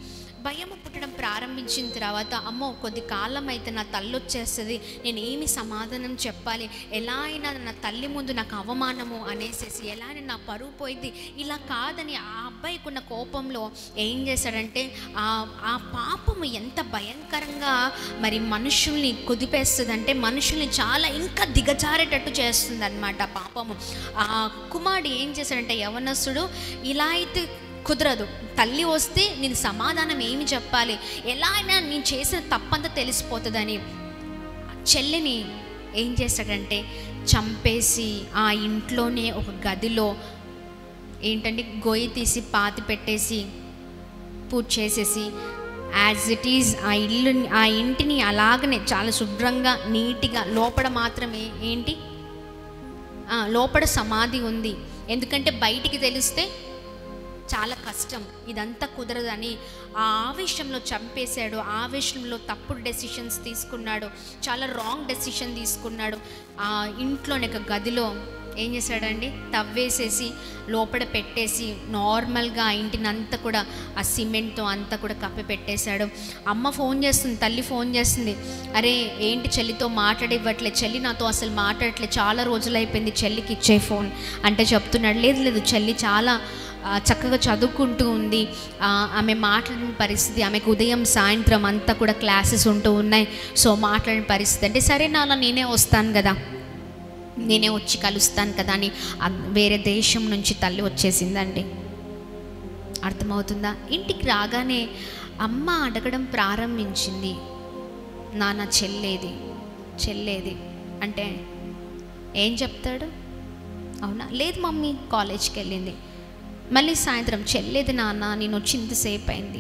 భయం పుట్టడం ప్రారంభించిన తర్వాత అమ్మో కొద్ది కాలం అయితే నా తల్లి వచ్చేస్తుంది నేను ఏమి సమాధానం చెప్పాలి ఎలా అయినా నా తల్లి ముందు నాకు అవమానము అనేసేసి ఎలా అయినా నా పరువు పోయింది ఇలా కాదని ఆ అబ్బాయికి ఉన్న కోపంలో ఏం చేశాడంటే ఆ ఆ పాపము ఎంత భయంకరంగా మరి మనుషుల్ని కుదిపేస్తుంది అంటే మనుషుల్ని చాలా ఇంకా దిగజారేటట్టు చేస్తుంది అనమాట పాపము ఆ కుమారుడు ఏం చేశాడంటే యవనస్తుడు ఇలా అయితే కుదరదు తల్లి వస్తే నేను సమాధానం ఏమి చెప్పాలి ఎలా అయినా నేను చేసిన తప్పంతా తెలిసిపోతుందని చెల్లిని ఏం చేశాడంటే చంపేసి ఆ ఇంట్లోనే ఒక గదిలో ఏంటంటే గొయ్యి తీసి పాతి పెట్టేసి పూజ చేసేసి యాజ్ ఇట్ ఈజ్ ఆ ఇల్లు ఆ ఇంటిని అలాగనే చాలా శుభ్రంగా నీట్గా లోపల మాత్రమే ఏంటి ఆ, లోపల సమాధి ఉంది ఎందుకంటే బయటికి తెలిస్తే చాలా కష్టం ఇదంతా కుదరదని ఆ ఆవేశంలో చంపేశాడు ఆ ఆవేశంలో తప్పుడు డెసిషన్స్ తీసుకున్నాడు చాలా రాంగ్ డెసిషన్ తీసుకున్నాడు ఆ ఇంట్లోని ఒక గదిలో ఏం చేశాడండి తవ్వేసేసి లోపల పెట్టేసి నార్మల్గా ఆ ఇంటిని అంతా కూడా ఆ సిమెంట్తో అంతా కూడా కప్పి పెట్టేశాడు అమ్మ ఫోన్ చేస్తుంది తల్లి ఫోన్ చేస్తుంది అరే ఏంటి చెల్లితో మాట్లాడివ్వట్లే చెల్లి నాతో అసలు మాట్లాడట్లే చాలా రోజులు అయిపోయింది చెల్లికి ఇచ్చే ఫోన్ అంటే చెప్తున్నాడు లేదు లేదు చెల్లి చాలా ఆ, చక్కగా చదువుకుంటూ ఉంది ఆ, ఆమె మాట్లాడిన పరిస్థితి ఆమెకు ఉదయం సాయంత్రం అంతా కూడా క్లాసెస్ ఉంటూ ఉన్నాయి సో మాట్లాడిన పరిస్థితి అంటే సరే నాన్న నేనే వస్తాను కదా నేనే వచ్చి కలుస్తాను కదా అని ఆ వేరే దేశం నుంచి తల్లి వచ్చేసిందండి అర్థమవుతుందా ఇంటికి రాగానే అమ్మ అడగడం ప్రారంభించింది నాన్న చెల్లేది చెల్లేది అంటే ఏం చెప్తాడు అవునా లేదు మమ్మీ కాలేజ్కి వెళ్ళింది మళ్ళీ సాయంత్రం చెల్లేది నాన్న నేను వచ్చి ఇంతసేపు అయింది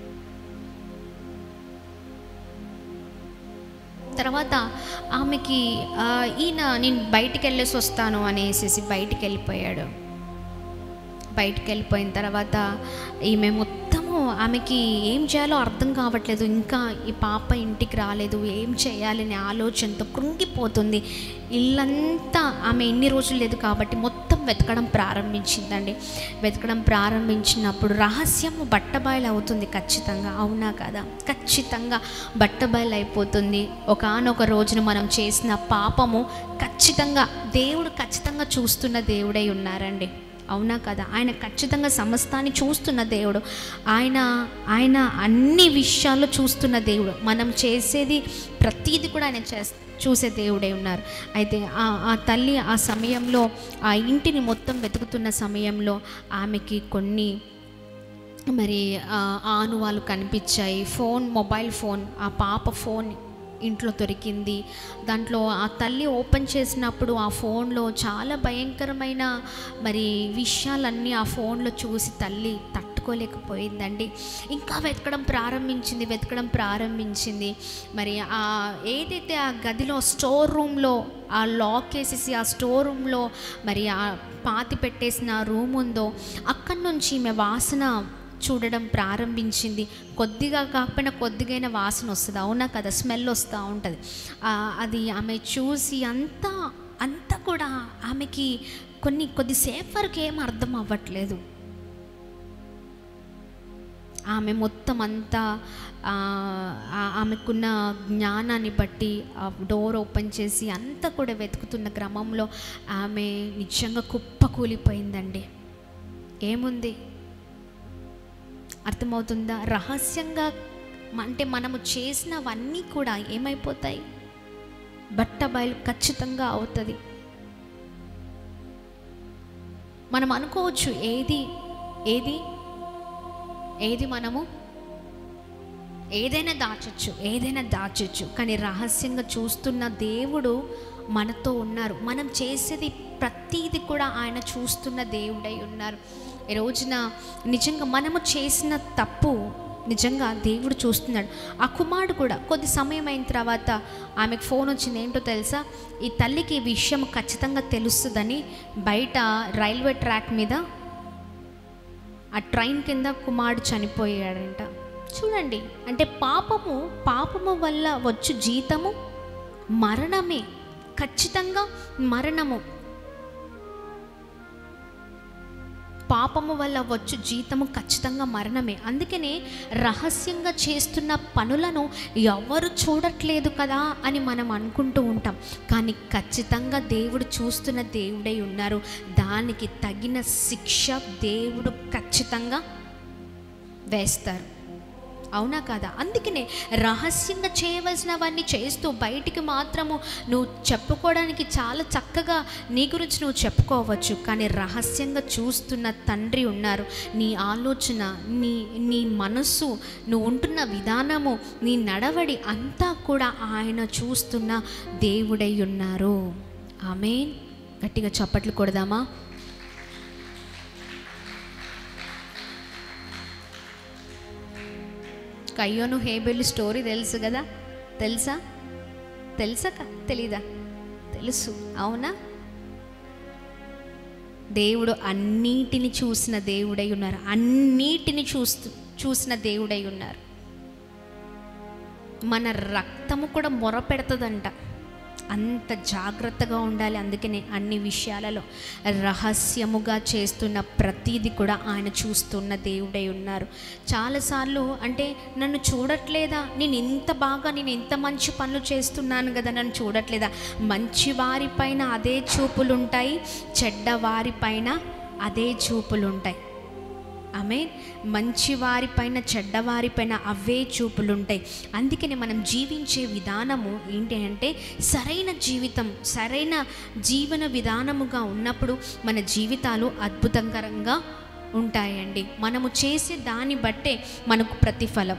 తర్వాత ఆమెకి ఆ, ఈయన నేను బయటికి వెళ్ళేసి వస్తాను అనేసి బయటికి వెళ్ళిపోయాడు బయటికి వెళ్ళిపోయిన తర్వాత ఈమె మొత్తము ఆమెకి ఏం చేయాలో అర్థం కావట్లేదు ఇంకా ఈ పాప ఇంటికి రాలేదు ఏం చేయాలనే ఆలోచనతో కృంగిపోతుంది ఇల్లంతా ఆమె ఎన్ని రోజులు లేదు కాబట్టి మొత్తం వెతకడం ప్రారంభించిందండి వెతకడం ప్రారంభించినప్పుడు రహస్యము బట్టబయలు అవుతుంది ఖచ్చితంగా అవునా కదా ఖచ్చితంగా బట్టబయలు అయిపోతుంది ఒకనొక రోజున మనం చేసిన పాపము ఖచ్చితంగా దేవుడు ఖచ్చితంగా చూస్తున్న దేవుడై ఉన్నారండి అవునా కదా ఆయన ఖచ్చితంగా సమస్తాన్ని చూస్తున్న దేవుడు ఆయన ఆయన అన్ని విషయాల్లో చూస్తున్న దేవుడు మనం చేసేది ప్రతీది కూడా ఆయన చేస్ చూసే దేవుడే ఉన్నారు అయితే ఆ ఆ తల్లి ఆ సమయంలో ఆ ఇంటిని మొత్తం వెతుకుతున్న సమయంలో ఆమెకి కొన్ని మరి ఆ ఆనువాలు కనిపించాయి ఫోన్ మొబైల్ ఫోన్ ఆ పాప ఫోన్ ఇంట్లో దొరికింది దాంట్లో ఆ తల్లి ఓపెన్ చేసినప్పుడు ఆ ఫోన్లో చాలా భయంకరమైన మరి విషయాలన్నీ ఆ ఫోన్లో చూసి తల్లి తట్టుకోలేకపోయిందండి ఇంకా వెతకడం ప్రారంభించింది వెతకడం ప్రారంభించింది మరి ఆ ఏదైతే ఆ గదిలో స్టోర్ రూమ్లో ఆ లాక్ వేసేసి ఆ స్టోర్ రూమ్లో మరి ఆ పాతి పెట్టేసిన ఆ రూమ్ ఉందో అక్కడి నుంచి ఈమె వాసన చూడడం ప్రారంభించింది కొద్దిగా కాకపోయినా కొద్దిగైన వాసన వస్తుంది అవునా కదా స్మెల్ వస్తూ ఉంటుంది ఆ, అది ఆమె చూసి అంతా అంతా కూడా ఆమెకి కొన్ని కొద్దిసేపు వరకు ఏం అర్థం అవ్వట్లేదు ఆమె మొత్తం అంతా ఆ, ఆ- ఆమెకున్న జ్ఞానాన్ని బట్టి ఆ డోర్ ఓపెన్ చేసి అంతా కూడా వెతుకుతున్న క్రమంలో ఆమె నిజంగా కుప్పకూలిపోయిందండి ఏముంది అర్థమవుతుందా రహస్యంగా మ- అంటే మనము చేసినవన్నీ కూడా ఏమైపోతాయి బట్ట బయలు ఖచ్చితంగా అవుతుంది మనం అనుకోవచ్చు ఏది ఏది ఏది మనము ఏదైనా దాచొచ్చు ఏదైనా దాచొచ్చు కానీ రహస్యంగా చూస్తున్న దేవుడు మనతో ఉన్నారు మనం చేసేది ప్రతీది కూడా ఆయన చూస్తున్న దేవుడై ఉన్నారు ఈ రోజున నిజంగా మనము చేసిన తప్పు నిజంగా దేవుడు చూస్తున్నాడు ఆ కుమారుడు కూడా కొద్ది సమయం అయిన తర్వాత ఆమెకు ఫోన్ వచ్చింది ఏంటో తెలుసా ఈ తల్లికి ఈ విషయం ఖచ్చితంగా తెలుస్తుందని బయట రైల్వే ట్రాక్ మీద ఆ ట్రైన్ కింద కుమారుడు చనిపోయాడంట చూడండి అంటే పాపము పాపము వల్ల వచ్చు జీతము మరణమే ఖచ్చితంగా మరణము పాపము వల్ల వచ్చు జీతము ఖచ్చితంగా మరణమే అందుకనే రహస్యంగా చేస్తున్న పనులను ఎవరు చూడట్లేదు కదా అని మనం అనుకుంటూ ఉంటాం కానీ ఖచ్చితంగా దేవుడు చూస్తున్న దేవుడై ఉన్నారు దానికి తగిన శిక్ష దేవుడు ఖచ్చితంగా వేస్తారు అవునా కాదా అందుకనే రహస్యంగా చేయవలసినవన్నీ చేస్తూ బయటికి మాత్రము నువ్వు చెప్పుకోవడానికి చాలా చక్కగా నీ గురించి నువ్వు చెప్పుకోవచ్చు కానీ రహస్యంగా చూస్తున్న తండ్రి ఉన్నారు నీ ఆలోచన నీ నీ మనస్సు నువ్వు ఉంటున్న విధానము నీ నడవడి అంతా కూడా ఆయన చూస్తున్న దేవుడై ఉన్నారు ఆమె గట్టిగా చప్పట్లు కొడదామా కయ్యోను హేబెల్ స్టోరీ తెలుసు కదా తెలుసా తెలుసా క- తెలీదా తెలుసు అవునా దేవుడు అన్నిటిని చూసిన దేవుడై ఉన్నారు అన్నిటిని చూస్తూ చూసిన దేవుడై ఉన్నారు మన రక్తము కూడా మొర పెడుతుందంట అంత జాగ్రత్తగా ఉండాలి అందుకనే అన్ని విషయాలలో రహస్యముగా చేస్తున్న ప్రతీది కూడా ఆయన చూస్తున్న దేవుడై ఉన్నారు చాలాసార్లు అంటే నన్ను చూడట్లేదా నేను ఇంత బాగా నేను ఇంత మంచి పనులు చేస్తున్నాను కదా నన్ను చూడట్లేదా మంచి వారిపైన అదే చూపులు ఉంటాయి చెడ్డ వారిపైన అదే చూపులు ఉంటాయి ఆమె మంచి వారిపైన చెడ్డవారిపైన అవే చూపులుంటాయి అందుకని మనం జీవించే విధానము ఏంటి అంటే సరైన జీవితం సరైన జీవన విధానముగా ఉన్నప్పుడు మన జీవితాలు అద్భుతకరంగా ఉంటాయండి మనము చేసే దాన్ని బట్టే మనకు ప్రతిఫలం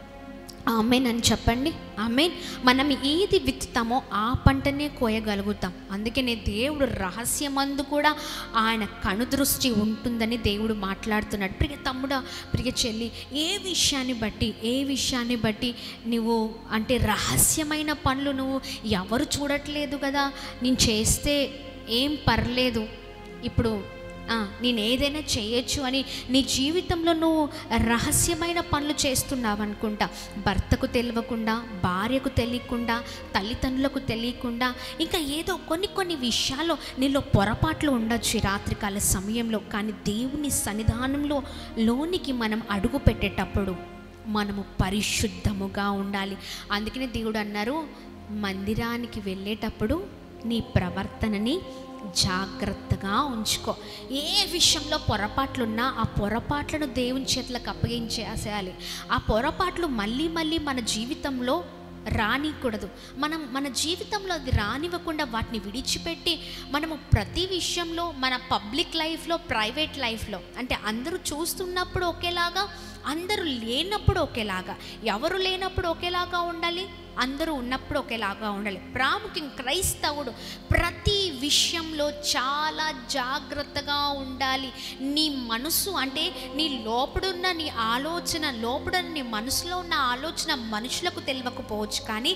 ఆమెన్ అని చెప్పండి ఆమెన్ మనం ఏది విత్తుతామో ఆ పంటనే కోయగలుగుతాం అందుకనే దేవుడు రహస్యమందు కూడా ఆయన కనుదృష్టి ఉంటుందని దేవుడు మాట్లాడుతున్నాడు ప్రియ తమ్ముడా ప్రియ చెల్లి ఏ విషయాన్ని బట్టి ఏ విషయాన్ని బట్టి నువ్వు అంటే రహస్యమైన పనులు నువ్వు ఎవరు చూడట్లేదు కదా నేను చేస్తే ఏం పర్లేదు ఇప్పుడు ఆ, నేను ఏదైనా చేయొచ్చు అని నీ జీవితంలో నువ్వు రహస్యమైన పనులు చేస్తున్నావు అనుకుంటా భర్తకు తెలియకుండా భార్యకు తెలియకుండా తల్లిదండ్రులకు తెలియకుండా ఇంకా ఏదో కొన్ని కొన్ని విషయాల్లో నీలో పొరపాట్లు ఉండొచ్చు ఈ రాత్రికాల సమయంలో కానీ దేవుని సన్నిధానంలో లోనికి మనం అడుగు పెట్టేటప్పుడు మనము పరిశుద్ధముగా ఉండాలి అందుకనే దేవుడు అన్నారు మందిరానికి వెళ్ళేటప్పుడు నీ ప్రవర్తనని జాగ్రత్తగా ఉంచుకో ఏ విషయంలో పొరపాట్లున్నా ఆ పొరపాట్లను దేవుని చేతులకు అప్పగించేసేయాలి ఆ పొరపాట్లు మళ్ళీ మళ్ళీ మన జీవితంలో రానికూడదు మనం మన జీవితంలో అది రానివ్వకుండా వాటిని విడిచిపెట్టి మనము ప్రతి విషయంలో మన పబ్లిక్ లైఫ్లో ప్రైవేట్ లైఫ్లో అంటే అందరూ చూస్తున్నప్పుడు ఒకేలాగా అందరూ లేనప్పుడు ఒకేలాగా ఎవరు లేనప్పుడు ఒకేలాగా ఉండాలి అందరూ ఉన్నప్పుడు ఒకేలాగా ఉండాలి ప్రాముఖ్యం క్రైస్తవుడు ప్రతి విషయంలో చాలా జాగ్రత్తగా ఉండాలి నీ మనసు అంటే నీ లోపడున్న నీ ఆలోచన లోపడున్న నీ మనసులో ఉన్న ఆలోచన మనుషులకు తెలియకపోవచ్చు కానీ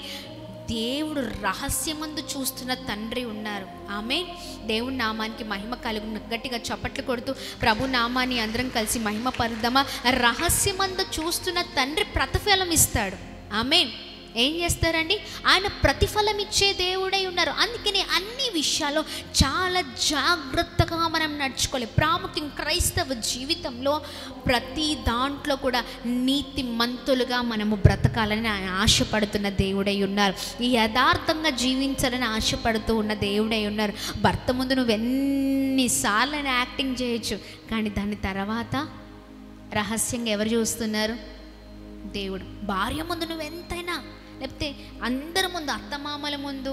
దేవుడు రహస్యమందు చూస్తున్న తండ్రి ఉన్నారు ఆమె దేవుని నామానికి మహిమ కలుగు గట్టిగా చప్పట్లు కొడుతూ ప్రభు నామాన్ని అందరం కలిసి మహిమ పరుద్దామా రహస్యమందు చూస్తున్న తండ్రి ప్రతిఫలం ఇస్తాడు ఆమె ఏం చేస్తారండి ఆయన ప్రతిఫలం ఇచ్చే దేవుడై ఉన్నారు అందుకని అన్ని విషయాల్లో చాలా జాగ్రత్తగా మనం నడుచుకోవాలి ప్రాముఖ్యం క్రైస్తవ జీవితంలో ప్రతి దాంట్లో కూడా నీతి మంతులుగా మనము బ్రతకాలని ఆయన ఆశపడుతున్న దేవుడై ఉన్నారు ఈ యథార్థంగా జీవించాలని ఆశపడుతూ ఉన్న దేవుడై ఉన్నారు భర్త ముందు నువ్వు ఎన్నిసార్లు యాక్టింగ్ చేయొచ్చు కానీ దాని తర్వాత రహస్యంగా ఎవరు చూస్తున్నారు దేవుడు భార్య ముందు నువ్వు ఎంతైనా లేకపోతే అందరి ముందు అత్తమామల ముందు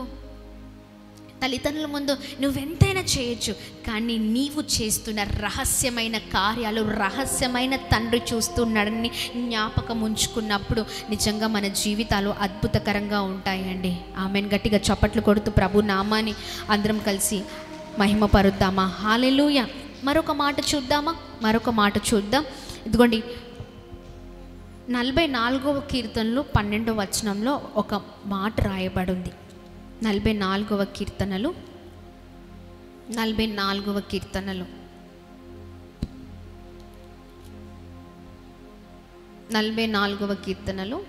తల్లిదండ్రుల ముందు నువ్వెంతైనా చేయొచ్చు కానీ నీవు చేస్తున్న రహస్యమైన కార్యాలు రహస్యమైన తండ్రి చూస్తున్నాడని జ్ఞాపకం ఉంచుకున్నప్పుడు నిజంగా మన జీవితాలు అద్భుతకరంగా ఉంటాయండి ఆమెను గట్టిగా చప్పట్లు కొడుతూ ప్రభు నామాన్ని అందరం కలిసి మహిమ పరుద్దామా హాలెలూయ మరొక మాట చూద్దామా మరొక మాట చూద్దాం ఇదిగోండి నలభై నాలుగవ కీర్తనలో పన్నెండవ వచనంలో ఒక మాట రాయబడి ఉంది నలభై నాలుగవ కీర్తనలు నలభై నాలుగవ కీర్తనలు నలభై నాలుగవ కీర్తనలు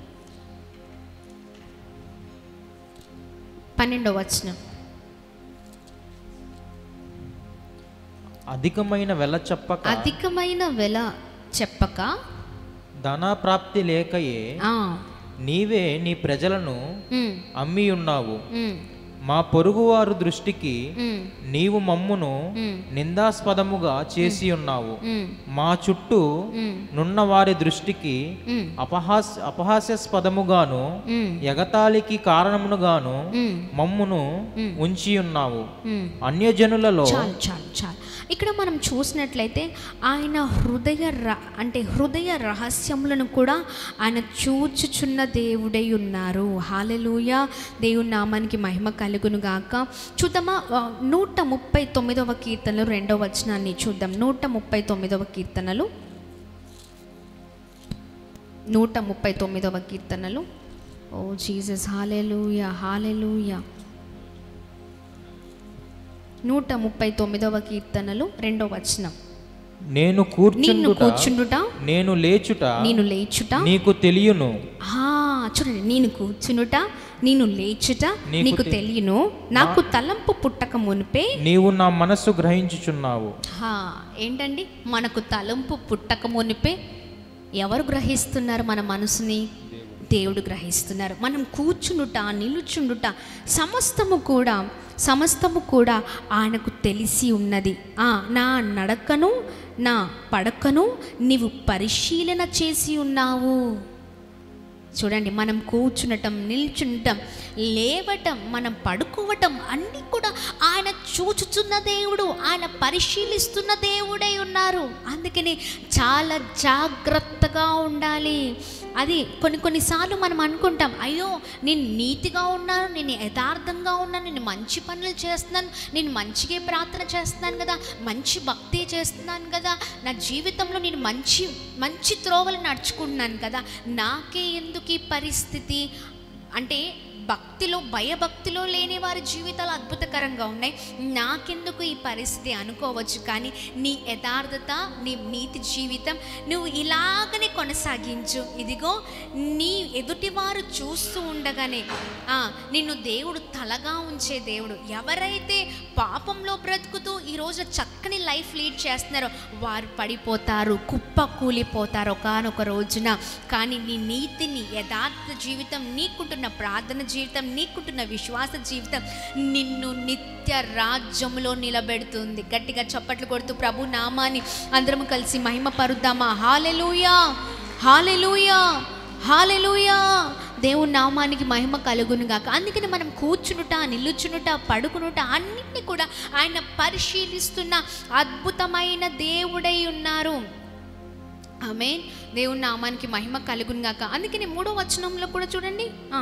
పన్నెండవ వచనం అధికమైన వెల చెప్పక అధికమైన వెల చెప్పక ధన ప్రాప్తి లేకయే ఆ, నీవే నీ ప్రజలను ఉమ్, అమ్మి ఉన్నావు ఉమ్, మా పొరుగువారు దృష్టికి ఉమ్, నీవు మమ్మును ఉమ్, నిందాస్పదముగా చేసి ఉన్నావు ఉమ్, మా చుట్టూ ఉమ్, నున్న వారి దృష్టికి ఉమ్, అపహాస్ అపహాస్యాస్పదముగాను ఉమ్, ఎగతాళికి కారణమునుగాను ఉమ్, మమ్మును ఉంచి ఉన్నావు ఉమ్. అన్యజనులలో చాలు చాలు చాలు ఇక్కడ మనం చూసినట్లయితే ఆయన హృదయ ర అంటే హృదయ రహస్యములను కూడా ఆయన చూచుచున్న దేవుడై ఉన్నారు హాలెలూయ దేవుని నామానికి మహిమ కలుగును గాక చూద్దామా ఆ, నూట ముప్పై తొమ్మిదవ కీర్తనలు రెండవ వచనాన్ని చూద్దాం నూట ముప్పై తొమ్మిదవ కీర్తనలు నూట ముప్పై తొమ్మిదవ కీర్తనలు ఓ జీసస్ హాలెలూయ హాలెలూయ నూట ముప్పై తొమ్మిదవ కీర్తనలు రెండో వచనం నేను నిన్ను కూర్చుండుట కూర్చుండుట నేను లేచుట నేను లేచుట నీకు తెలియను ఆ, చూడండి నేను కూర్చునుట నేను లేచుట నీకు నీకు తె- తెలియను నాకు తలంపు పుట్టక మునిపే నీవు నా మనస్సు గ్రహించుచున్నావు హా, ఏంటండి మనకు తలంపు పుట్టక మునిపే ఎవరు గ్రహిస్తున్నారు మన మనసుని దేవుడు గ్రహిస్తున్నారు మనం కూర్చునుట నిలుచుండుట సమస్తము కూడా సమస్తము కూడా ఆయనకు తెలిసి ఉన్నది ఆ, నా నడకను నా పడకను నీవు పరిశీలన చేసి ఉన్నావు చూడండి మనం కూర్చునటం నిల్చుండటం లేవటం మనం పడుకోవటం అన్నీ కూడా ఆయన చూచుచున్న దేవుడు ఆయన పరిశీలిస్తున్న దేవుడై ఉన్నారు అందుకని చాలా జాగ్రత్తగా ఉండాలి అది కొన్ని కొన్నిసార్లు మనం అనుకుంటాం అయ్యో నేను నీతిగా ఉన్నాను నేను యథార్థంగా ఉన్నాను నేను మంచి పనులు చేస్తున్నాను నేను మంచిగా ప్రార్థన చేస్తున్నాను కదా మంచి భక్తి చేస్తున్నాను కదా నా జీవితంలో నేను మంచి మంచి త్రోవలు నడుచుకుంటున్నాను కదా నాకే ఎందుకు ఈ పరిస్థితి అంటే భక్తిలో భయభక్తిలో లేని వారి జీవితాలు అద్భుతకరంగా ఉన్నాయి నాకెందుకు ఈ పరిస్థితి అనుకోవచ్చు కానీ నీ యథార్థత నీ నీతి జీవితం నువ్వు ఇలాగనే కొనసాగించు ఇదిగో నీ ఎదుటివారు చూస్తూ ఉండగానే ఆ, నిన్ను దేవుడు తలగా ఉంచే దేవుడు ఎవరైతే పాపంలో బ్రతుకుతూ ఈరోజు చక్కని లైఫ్ లీడ్ చేస్తున్నారో వారు పడిపోతారు కుప్ప కూలిపోతారు ఒకనొక రోజున కానీ నీ నీతిని యథార్థ జీవితం నీకుంటున్న ప్రార్థన జీవితం నీకుంటున్న విశ్వాస జీవితం నిన్ను నిత్య రాజ్యములో నిలబెడుతుంది గట్టిగా చప్పట్లు కొడుతూ ప్రభు నామాన్ని అందరం కలిసి మహిమ పరుద్దామా హాలెలూయా హాలెలూయా హాలెలూయా దేవుని నామానికి మహిమ కలుగును గాక అందుకని మనం కూర్చునుట నిల్చునుట పడుకునుట అన్నిటిని కూడా ఆయన పరిశీలిస్తున్న అద్భుతమైన దేవుడై ఉన్నారు ఆమె దేవుని నామానికి మహిమ కలుగును గాక అందుకని మూడో వచనంలో కూడా చూడండి ఆ,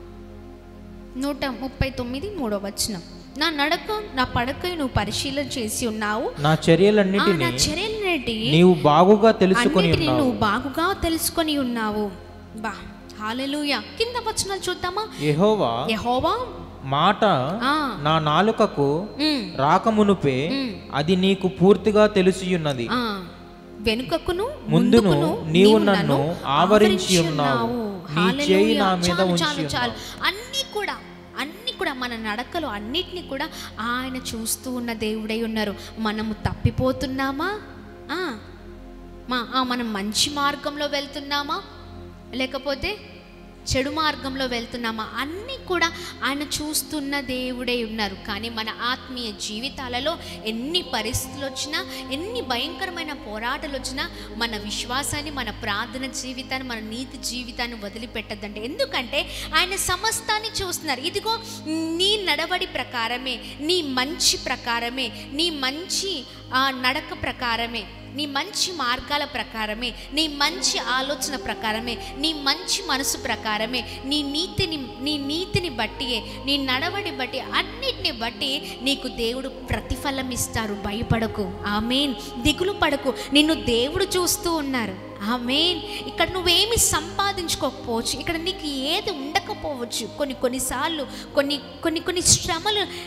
నూట ముప్పై తొమ్మిది మూడో వచనం నా నడక నా పడక నువ్వు పరిశీలన చేసి ఉన్నావు నా ఆ, చర్యలన్నిటినీ నా చర్యలన్నిటి నీవు బాగుగా తెలుసుకొని అన్నిటిని ఉన్నావు నువ్వు బాగుగా తెలుసుకొని ఉన్నావు బా హాలెలూయా కింద వచనాలు చూద్దామా యెహోవా యెహోవా మాట ఆ నా నాలుకకు ఉమ్, రాకమునుపే ఉమ్, అది నీకు పూర్తిగా తెలిసియున్నది ఆ వెనుకకును ముందును ముందుకును నీవు నన్ను ఆవరించి ఉన్నావు. నీ హల్లెలూయా. చేయి నా మీద చాలు, ఉంచి చాలు చాలు అన్నీ కూడా అన్నీ కూడా మన నడకలు అన్నిటినీ కూడా ఆయన చూస్తూ ఉన్న దేవుడై ఉన్నారు మనము తప్పిపోతున్నామా ఆ, మా ఆ, మనం మంచి మార్గంలో వెళ్తున్నామా లేకపోతే చెడు మార్గంలో వెళ్తున్నామా అన్నీ కూడా ఆయన చూస్తున్న దేవుడై ఉన్నారు కానీ మన ఆత్మీయ జీవితాలలో ఎన్ని పరిస్థితులు వచ్చినా ఎన్ని భయంకరమైన పోరాటాలు వచ్చినా మన విశ్వాసాన్ని మన ప్రార్థన జీవితాన్ని మన నీతి జీవితాన్ని వదిలిపెట్టద్దంటే ఎందుకంటే ఆయన సమస్తాన్ని చూస్తున్నారు ఇదిగో నీ నడవడి ప్రకారమే నీ మంచి ప్రకారమే నీ మంచి ఆ, నడక ప్రకారమే నీ మంచి మార్గాల ప్రకారమే నీ మంచి ఆలోచన ప్రకారమే నీ మంచి మనసు ప్రకారమే నీ నీతిని నీ నీతిని బట్టియే నీ నడవడి బట్టి అన్నిటిని బట్టి నీకు దేవుడు ప్రతిఫలం ఇస్తారు భయపడకు ఆమెన్ దిగులు పడకు నిన్ను దేవుడు చూస్తూ ఉన్నారు ఆమెన్ ఇక్కడ నువ్వేమి సంపాదించుకోకపోవచ్చు ఇక్కడ నీకు ఏది ఉండకపోవచ్చు కొన్ని కొన్నిసార్లు కొన్ని కొన్ని కొన్ని శ్రమలు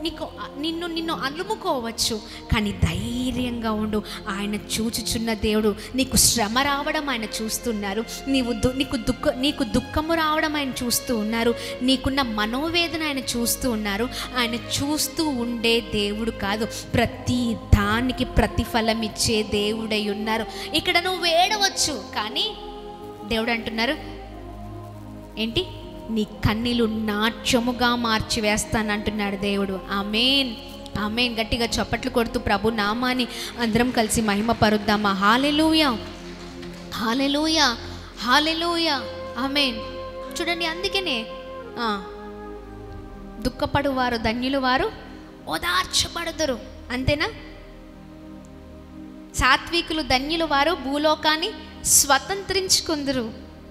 నీకు నిన్ను నిన్ను అలుముకోవచ్చు కానీ ధైర్యంగా ఉండు ఆయన చూచుచున్న దేవుడు నీకు శ్రమ రావడం ఆయన చూస్తున్నారు నీవు దు నీకు దుఃఖ నీకు దుఃఖము రావడం ఆయన చూస్తూ ఉన్నారు నీకున్న మనోవేదన ఆయన చూస్తూ ఉన్నారు ఆయన చూస్తూ ఉండే దేవుడు కాదు ప్రతి దానికి ప్రతిఫలం ఇచ్చే దేవుడై ఉన్నారు ఇక్కడ నువ్వు వేడవచ్చు కానీ దేవుడు అంటున్నారు ఏంటి నీ కన్నీలు నాట్యముగా మార్చివేస్తానంటున్నాడు దేవుడు ఆమెన్ ఆమెన్ గట్టిగా చప్పట్లు కొడుతూ ప్రభు నామాని అందరం కలిసి మహిమ పరుద్దామా హాలెలూయ హాలెలూయ హాలెలూయ ఆమెన్ చూడండి అందుకనే ఆ, దుఃఖపడువారు ధన్యులు వారు ఓదార్చబడదురు అంతేనా సాత్వికులు ధన్యులు వారు భూలోకాన్ని స్వతంత్రించుకుందరు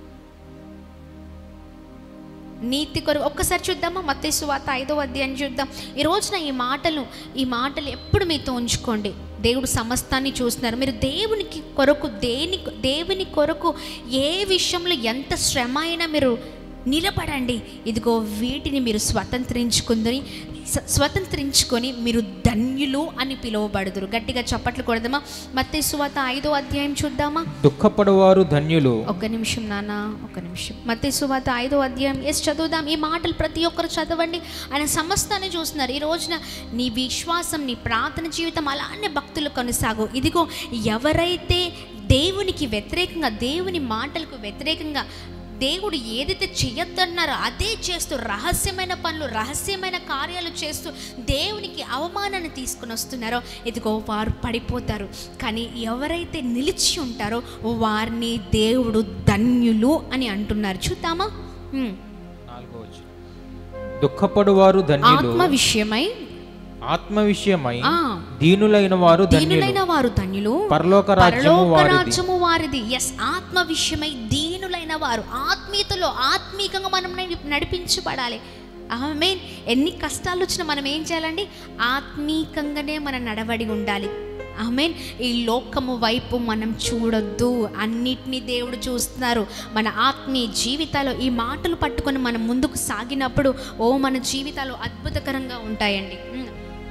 నీతి కొరకు ఒక్కసారి చూద్దామా మత్తయి సువార్త ఐదో అధ్యాయం చూద్దాం ఈ రోజున ఈ మాటలు ఈ మాటలు ఎప్పుడు మీతో ఉంచుకోండి దేవుడు సమస్తాన్ని చూస్తున్నారు మీరు దేవునికి కొరకు దేని దేవుని కొరకు ఏ విషయంలో ఎంత శ్రమ అయినా మీరు నిలబడండి ఇదిగో వీటిని మీరు స్వతంత్రించుకుందని స- స్వతంత్రించుకొని మీరు ధన్యులు అని పిలువబడుదురు గట్టిగా చప్పట్లు కొడదామా మత్తయి సువార్త ఐదో అధ్యాయం చూద్దామా దుఃఖపడువారు ధన్యులు ఒక్క నిమిషం నాన్న ఒక్క నిమిషం మత్తే సువాత ఐదో అధ్యాయం ఎస్ చదువుదాం ఈ మాటలు ప్రతి ఒక్కరు చదవండి ఆయన సమస్తాన్ని చూస్తున్నారు ఈ రోజున నీ విశ్వాసం నీ ప్రార్థన జీవితం అలానే భక్తులు కొనసాగు ఇదిగో ఎవరైతే దేవునికి వ్యతిరేకంగా దేవుని మాటలకు వ్యతిరేకంగా దేవుడు ఏదైతే చెయ్యొద్దన్నారో అదే చేస్తూ రహస్యమైన పనులు రహస్యమైన కార్యాలు చేస్తూ దేవునికి అవమానాన్ని తీసుకుని వస్తున్నారో ఇదిగో వారు పడిపోతారు కానీ ఎవరైతే నిలిచి ఉంటారో వారిని దేవుడు ధన్యులు అని అంటున్నారు చూద్దామా హ్మ్. నాలుగో వచనం. దుఃఖపడువారు ధన్యులు ఆత్మ విషయమై ఆత్మ విషయమై ఆ దీనులైన వారు ధన్యులు దీనులైన వారు ధన్యులు పరలోక రాజ్యము పరలోక వారిది రాజ్యము వారిది ఎస్ ఆత్మ విషయమై దీనులైన వారు ఆత్మీయతలో ఆత్మీకంగా మనం నడి- నడిపించబడాలి ఆమె ఎన్ని కష్టాలు వచ్చినా మనం ఏం చేయాలండి ఆత్మీకంగానే మన నడవడి ఉండాలి ఆమెన్ ఈ లోకము వైపు మనం చూడొద్దు అన్నిటినీ దేవుడు చూస్తున్నారు మన ఆత్మీయ జీవితాలు ఈ మాటలు పట్టుకొని మనం ముందుకు సాగినప్పుడు ఓ మన జీవితాలు అద్భుతకరంగా ఉంటాయండి ఉమ్.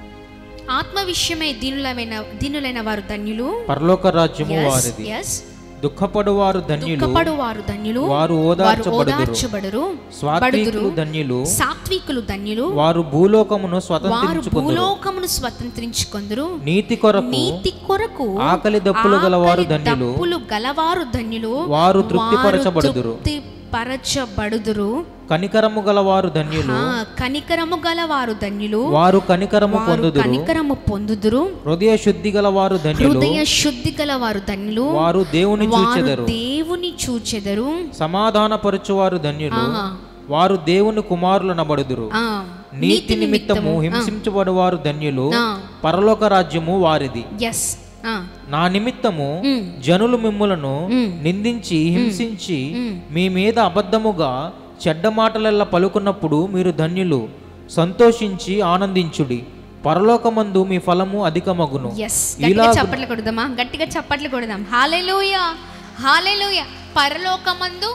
ఆత్మ విషయమే దీనులైన దీనులైన వారు ధన్యులు పరలోక రాజ్యము Yes, వారిది yes. దుఃఖపడువారు ధన్యులు దుఃఖపడు వారు ధన్యులు వారు వారు ఓదార్చబడుదురు ఓదార్చబడురు స్వాత్వికులు ధన్యులు సాత్వికులు ధన్యులు వారు భూలోకమును వారు స్వతంత్రించుకుందరు భూలోకమును స్వతంత్రించుకొందరు నీతి కొరకు నీతి కొరకు ఆకలి దప్పులు గలవారు ఆకలి ధన్యులు దప్పులు గలవారు ధన్యులు వారు తృప్తిపరచబడుదురు. తృప్తిపరచబడుదురు కనికరము గలవారు ధన్యులు ఆ, కనికరము గలవారు ధన్యులు వారు కనికరము వారు పొందుదురు కనికరము పొందుదురు హృదయ శుద్ధి గలవారు ధన్యులు హృదయ శుద్ధి గలవారు ధన్యులు వారు దేవుని వారు చూచెదరు దేవుని చూచెదరు సమాధానపరచువారు ధన్యులు ఆ. వారు దేవుని కుమారులు నబడుదురు ఆ, నీతి నిమిత్తము హింసించబడువారు ధన్యులు ఆ. పరలోక రాజ్యము వారిది ఎస్ నా నిమిత్తము మ్. జనులు మిమ్ములను మ్. నిందించి హింసించి మ్. మీ మీద అబద్ధముగా చెడ్డ మాటలెల్లా పలుకున్నప్పుడు మీరు ధన్యులు సంతోషించి ఆనందించుడి పరలోకమందు మీ ఫలము అధికమగును ఎస్ గట్టిగా ఇలా చప్పట్లు కొడదామా గట్టిగా చప్పట్లు కొడదాం హాలేలుయ హాలేలుయ పరలోకమందు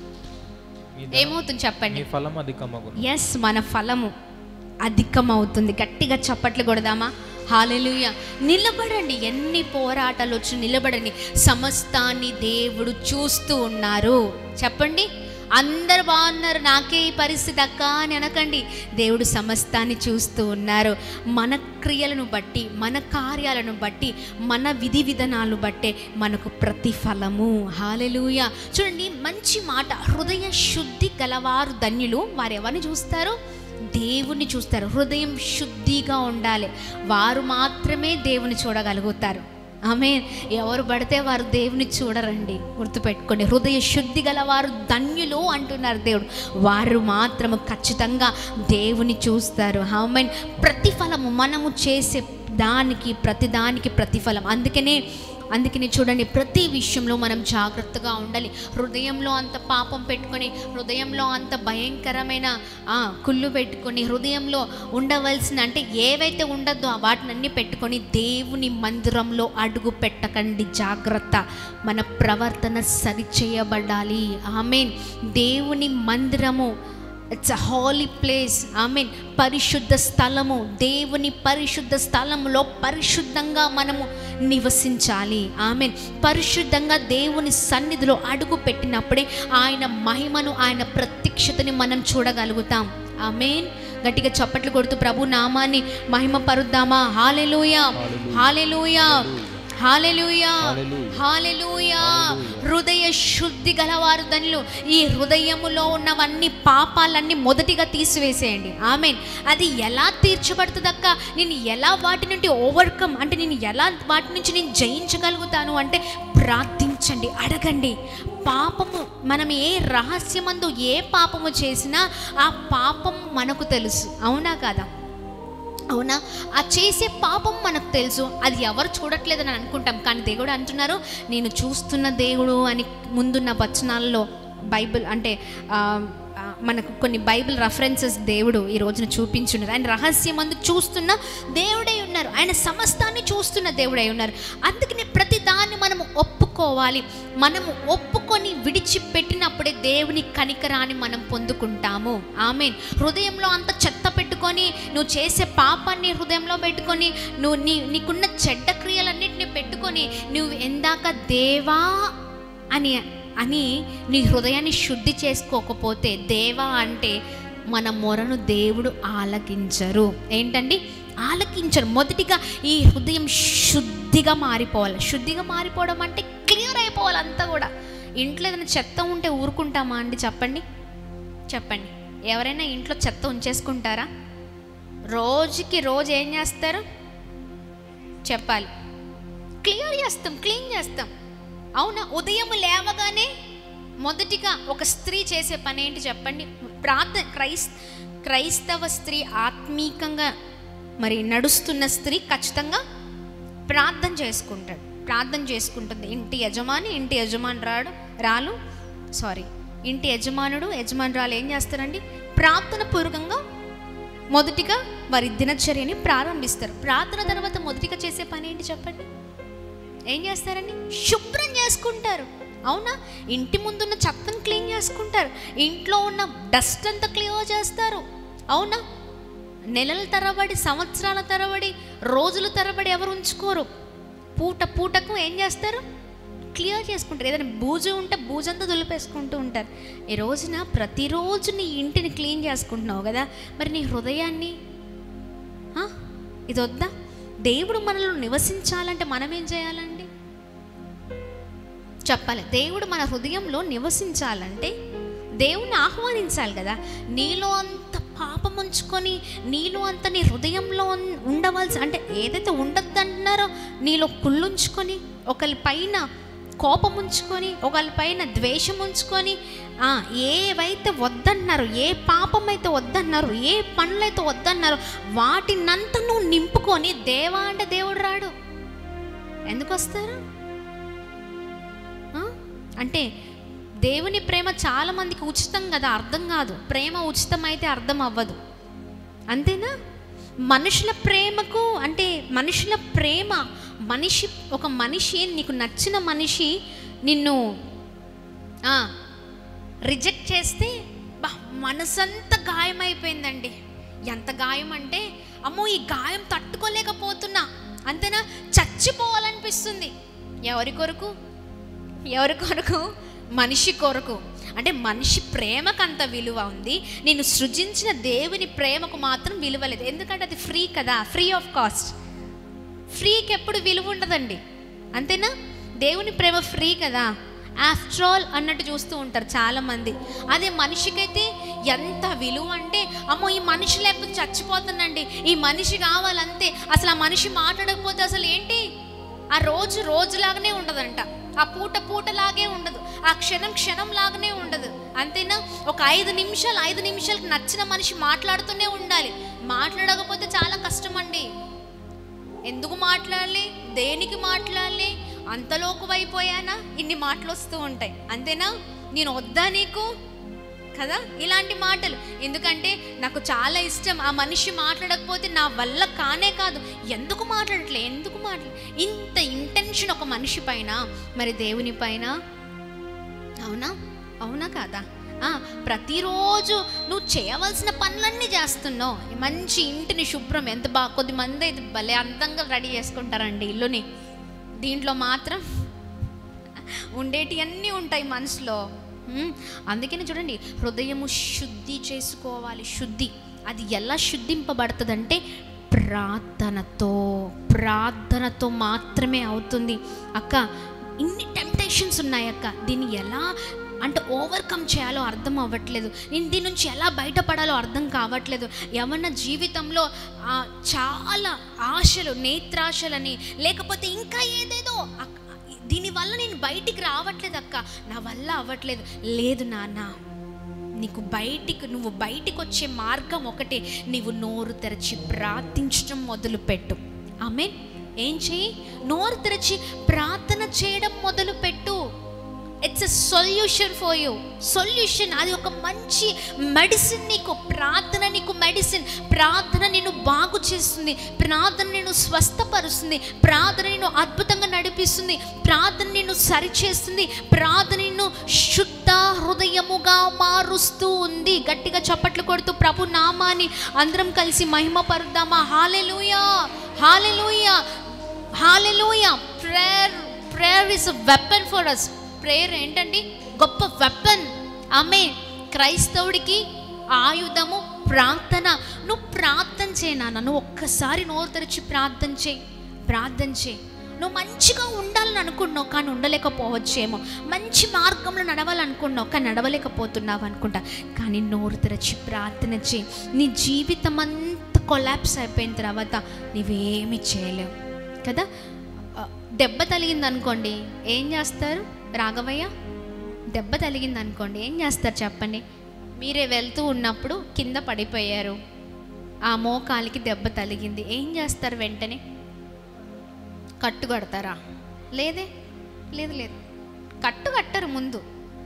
ఏమవుతుంది చెప్పండి మీ ఫలం అధికమగును ఎస్ మన ఫలము అధికమవుతుంది గట్టిగా చప్పట్లు కొడదామా హాలెలుయ నిలబడండి ఎన్ని పోరాటాలు వచ్చి నిలబడండి సమస్తాన్ని దేవుడు చూస్తూ ఉన్నారు చెప్పండి అందరు బాగున్నారు నాకే ఈ పరిస్థితి అక్క అని అనకండి దేవుడు సమస్తాన్ని చూస్తూ ఉన్నారు మన క్రియలను బట్టి మన కార్యాలను బట్టి మన విధి విధానాలను బట్టే మనకు ప్రతిఫలము హాలెలుయ చూడండి మంచి మాట హృదయ శుద్ధి గలవారు ధన్యులు వారు ఎవరిని చూస్తారు దేవుణ్ణి చూస్తారు హృదయం శుద్ధిగా ఉండాలి వారు మాత్రమే దేవుని చూడగలుగుతారు ఆమె ఎవరు పడితే వారు దేవుని చూడరండి గుర్తుపెట్టుకోండి హృదయ శుద్ధి గల వారు ధన్యులు అంటున్నారు దేవుడు వారు మాత్రము ఖచ్చితంగా దేవుని చూస్తారు ఆమెన్ ప్రతిఫలము మనము చేసే దానికి ప్రతిదానికి ప్రతిఫలం అందుకనే అందుకని చూడండి ప్రతి విషయంలో మనం జాగ్రత్తగా ఉండాలి హృదయంలో అంత పాపం పెట్టుకొని హృదయంలో అంత భయంకరమైన ఆ, కుళ్ళు పెట్టుకొని హృదయంలో ఉండవలసిన అంటే ఏవైతే ఉండద్దో వాటిని అన్ని పెట్టుకొని దేవుని మందిరంలో అడుగు పెట్టకండి జాగ్రత్త మన ప్రవర్తన సరిచేయబడాలి ఆమెన్ దేవుని మందిరము it's a holy place I mean పరిశుద్ధ స్థలము దేవుని పరిశుద్ధ స్థలములో పరిశుద్ధంగా మనము నివసించాలి ఐ మీన్ పరిశుద్ధంగా దేవుని సన్నిధిలో అడుగు పెట్టినప్పుడే ఆయన మహిమను ఆయన ప్రత్యక్షతని మనం చూడగలుగుతాం ఐ మీన్ గట్టిగా చప్పట్లు కొడుతూ ప్రభు నామాన్ని మహిమ పరుద్దామా హాలెలూయా హాలెలూయా హాలెలూయా హాలెలూయా హృదయ శుద్ధి గలవారు ధనులు ఈ హృదయములో ఉన్నవన్నీ పాపాలన్నీ మొదటిగా తీసివేసేయండి ఆమెన్ అది ఎలా తీర్చబడుతుందక్క నేను ఎలా వాటి నుండి ఓవర్కమ్ అంటే నేను ఎలా వాటి నుంచి నేను జయించగలుగుతాను అంటే ప్రార్థించండి అడగండి పాపము మనం ఏ రహస్యమందు ఏ పాపము చేసినా ఆ పాపం మనకు తెలుసు అవునా కదా అవునా ఆ చేసే పాపం మనకు తెలుసు అది ఎవరు చూడట్లేదని అనుకుంటాం కానీ దేవుడు అంటున్నారు నేను చూస్తున్న దేవుడు అని ముందున్న వచనాల్లో బైబిల్ అంటే ఆ, ఆ, మనకు కొన్ని బైబిల్ రెఫరెన్సెస్ దేవుడు ఈ రోజున చూపించున్నారు ఆయన రహస్యమందు చూస్తున్న దేవుడై ఉన్నారు ఆయన సమస్తాన్ని చూస్తున్న దేవుడై ఉన్నారు అందుకని ప్రతి దాన్ని మనము ఒప్పుకోవాలి మనము ఒప్పుకొని విడిచిపెట్టినప్పుడే దేవుని కనికరాన్ని మనం పొందుకుంటాము ఆమెన్ హృదయంలో అంత చెత్త పెట్టుకొని నువ్వు చేసే పాపాన్ని హృదయంలో పెట్టుకొని నువ్వు నీ నీకున్న చెడ్డ క్రియలన్నింటినీ పెట్టుకొని నువ్వు ఎందాక దేవా అని అని నీ హృదయాన్ని శుద్ధి చేసుకోకపోతే దేవా అంటే మన మొరను దేవుడు ఆలకించరు ఏంటండి ఆలకించరు మొదటిగా ఈ హృదయం శుద్ధిగా మారిపోవాలి శుద్ధిగా మారిపోవడం అంటే క్లియర్ అయిపోవాలి అంతా కూడా ఇంట్లో ఏదైనా చెత్త ఉంటే ఊరుకుంటామా అండి చెప్పండి చెప్పండి ఎవరైనా ఇంట్లో చెత్త ఉంచేసుకుంటారా రోజుకి రోజు ఏం చేస్తారు చెప్పాలి క్లియర్ చేస్తాం క్లీన్ చేస్తాం అవునా ఉదయం లేవగానే మొదటిగా ఒక స్త్రీ చేసే పని ఏంటి చెప్పండి ప్రార్థ క్రైస్ క్రైస్తవ స్త్రీ ఆత్మీకంగా మరి నడుస్తున్న స్త్రీ ఖచ్చితంగా ప్రార్థన చేసుకుంటాడు ప్రార్థన చేసుకుంటుంది ఇంటి యజమాని ఇంటి యజమాని రాడు రాలు సారీ ఇంటి యజమానుడు యజమానురాలు ఏం చేస్తారండి ప్రార్థన పూర్వకంగా మొదటిగా వారి దినచర్యని ప్రారంభిస్తారు ప్రార్థన తర్వాత మొదటిగా చేసే పని ఏంటి చెప్పండి ఏం చేస్తారండి శుభ్రం చేసుకుంటారు అవునా ఇంటి ముందున్న చెత్తను క్లీన్ చేసుకుంటారు ఇంట్లో ఉన్న డస్ట్ అంతా క్లియర్ చేస్తారు అవునా నెలల తరబడి సంవత్సరాల తరబడి రోజుల తరబడి ఎవరు ఉంచుకోరు పూట పూటకు ఏం చేస్తారు క్లియర్ చేసుకుంటారు ఏదైనా బూజు ఉంటే బూజంతా దులిపేసుకుంటూ ఉంటారు ఈ రోజున ప్రతిరోజు నీ ఇంటిని క్లీన్ చేసుకుంటున్నావు కదా మరి నీ హృదయాన్ని ఆ? ఇది వద్దా దేవుడు మనలో నివసించాలంటే మనం ఏం చేయాలండి చెప్పాలి దేవుడు మన హృదయంలో నివసించాలంటే దేవుణ్ణి ఆహ్వానించాలి కదా నీలో అంత పాపం ఉంచుకొని నీలో అంత నీ హృదయంలో ఉన్- ఉండవలసి అంటే ఏదైతే ఉండద్దు అంటున్నారో నీలో కుళ్ళుంచుకొని ఒకరి పైన కోపం ఉంచుకొని ఒకరి పైన ద్వేషం ఉంచుకొని ఆ, ఏవైతే వద్దన్నారు ఏ పాపం అయితే వద్దన్నారు ఏ పనులైతే వద్దన్నారో వాటినంత నువ్వు నింపుకొని దేవా అంటే దేవుడు రాడు ఎందుకు వస్తారు ఆ? అంటే దేవుని ప్రేమ చాలా మందికి ఉచితం కదా అర్థం కాదు ప్రేమ ఉచితం అయితే అర్థం అవ్వదు అంతేనా మనుషుల ప్రేమకు అంటే మనుషుల ప్రేమ మనిషి ఒక మనిషి నీకు నచ్చిన మనిషి నిన్ను రిజెక్ట్ చేస్తే బా మనసంతా గాయమైపోయిందండి ఎంత గాయం అంటే అమ్మో ఈ గాయం తట్టుకోలేకపోతున్నా అంతేనా చచ్చిపోవాలనిపిస్తుంది ఎవరి కొరకు ఎవరి కొరకు మనిషి కొరకు అంటే మనిషి ప్రేమకు అంత విలువ ఉంది నేను సృజించిన దేవుని ప్రేమకు మాత్రం విలువ లేదు ఎందుకంటే అది ఫ్రీ కదా ఫ్రీ ఆఫ్ కాస్ట్ ఫ్రీకి ఎప్పుడు విలువ ఉండదండి అంతేనా దేవుని ప్రేమ ఫ్రీ కదా ఆఫ్టర్ ఆల్ అన్నట్టు చూస్తూ ఉంటారు చాలామంది అదే మనిషికైతే ఎంత విలువ అంటే అమ్మో ఈ మనిషి లేకపోతే చచ్చిపోతుందండి ఈ మనిషి కావాలంతే అసలు ఆ మనిషి మాట్లాడకపోతే అసలు ఏంటి ఆ రోజు రోజులాగానే ఉండదంట ఆ పూట పూటలాగే ఉండదు ఆ క్షణం క్షణం లాగానే ఉండదు అంతేనా ఒక ఐదు నిమిషాలు ఐదు నిమిషాలకు నచ్చిన మనిషి మాట్లాడుతూనే ఉండాలి మాట్లాడకపోతే చాలా కష్టం అండి ఎందుకు మాట్లాడాలి దేనికి మాట్లాడాలి అంతలోకువైపోయానా ఇన్ని మాటలు వస్తూ ఉంటాయి అంతేనా నేను వద్దా నీకు కదా ఇలాంటి మాటలు ఎందుకంటే నాకు చాలా ఇష్టం ఆ మనిషి మాట్లాడకపోతే నా వల్ల కానే కాదు ఎందుకు మాట్లాడట్లే ఎందుకు మాట్లా ఇంత ఇంటెన్షన్ ఒక మనిషి పైన మరి దేవుని పైన అవునా అవునా కాదా ఆ, ప్రతిరోజు నువ్వు చేయవలసిన పనులన్నీ చేస్తున్నావు మంచి ఇంటిని శుభ్రం ఎంత బాగా కొద్ది మంది అయితే భలే అందంగా రెడీ చేసుకుంటారండి ఇల్లుని దీంట్లో మాత్రం ఉండేటి అన్నీ ఉంటాయి మనసులో ఉమ్, అందుకని చూడండి హృదయము శుద్ధి చేసుకోవాలి శుద్ధి అది ఎలా శుద్ధింపబడుతుందంటే ప్రార్థనతో ప్రార్థనతో మాత్రమే అవుతుంది అక్క ఇన్ని టెంప్టేషన్స్ ఉన్నాయి అక్క దీన్ని ఎలా అంటే ఓవర్కమ్ చేయాలో అర్థం అవ్వట్లేదు నేను దీని నుంచి ఎలా బయటపడాలో అర్థం కావట్లేదు యవన జీవితంలో ఆ, చాలా ఆశలు నేత్రాశలని లేకపోతే ఇంకా ఏదేదో అక్క- దీనివల్ల నేను బయటికి రావట్లేదు అక్క నా వల్ల అవ్వట్లేదు లేదు నాన్న నీకు బయటికి నువ్వు బయటికి వచ్చే మార్గం ఒకటే నీవు నోరు తెరచి ప్రార్థించడం మొదలుపెట్టు ఆమె ఏం చెయ్యి నోరు తెరచి ప్రార్థన చేయడం మొదలుపెట్టు it's a solution for you solution అది ఒక మంచి మెడిసిన్ నీకు ప్రార్థన నీకు మెడిసిన్ ప్రార్థన నిన్ను బాగు చేస్తుంది ప్రార్థన నిన్ను స్వస్థపరుస్తుంది ప్రార్థన నిన్ను అద్భుతంగా నడిపిస్తుంది ప్రార్థన నిన్ను సరిచేస్తుంది ప్రార్థన నిన్ను శుద్ధ హృదయముగా మారుస్తూ ఉంది గట్టిగా చప్పట్లు కొడుతూ ప్రభు నామాన్ని అందరం కలిసి మహిమ పరుద్దామా హాలెలూయా హాలెలూయా హాలెలూయా prayer prayer is weapon for us prayer ఏంటండి గొప్ప వెపన్ ఆమె క్రైస్తవుడికి ఆయుధము ప్రార్థన నువ్వు ప్రార్థన చేయి నాన్న నువ్వు ఒక్కసారి నోరు తెరిచి ప్రార్థన చేయి ప్రార్థన చేయి నువ్వు మంచిగా ఉండాలని అనుకుంటున్నావు కానీ ఉండలేకపోవచ్చేమో మంచి మార్గంలో నడవాలనుకుంటున్నావు కానీ నడవలేకపోతున్నావు అనుకుంటా కానీ నోరు తెరచి ప్రార్థన చేయి నీ జీవితం అంతా కొలాప్స్ అయిపోయిన తర్వాత నీవేమీ చేయలేవు కదా ఆ, దెబ్బ తగిలింది అనుకోండి ఏం చేస్తారు రాఘవయ్య దెబ్బ తగిలింది అనుకోండి ఏం చేస్తారు చెప్పండి మీరే వెళ్తూ ఉన్నప్పుడు కింద పడిపోయారు ఆ మోకాలికి దెబ్బ తగిలింది ఏం చేస్తారు వెంటనే కట్టు కడతారా లేదే లేదు లేదు కట్టు కట్టరు ముందు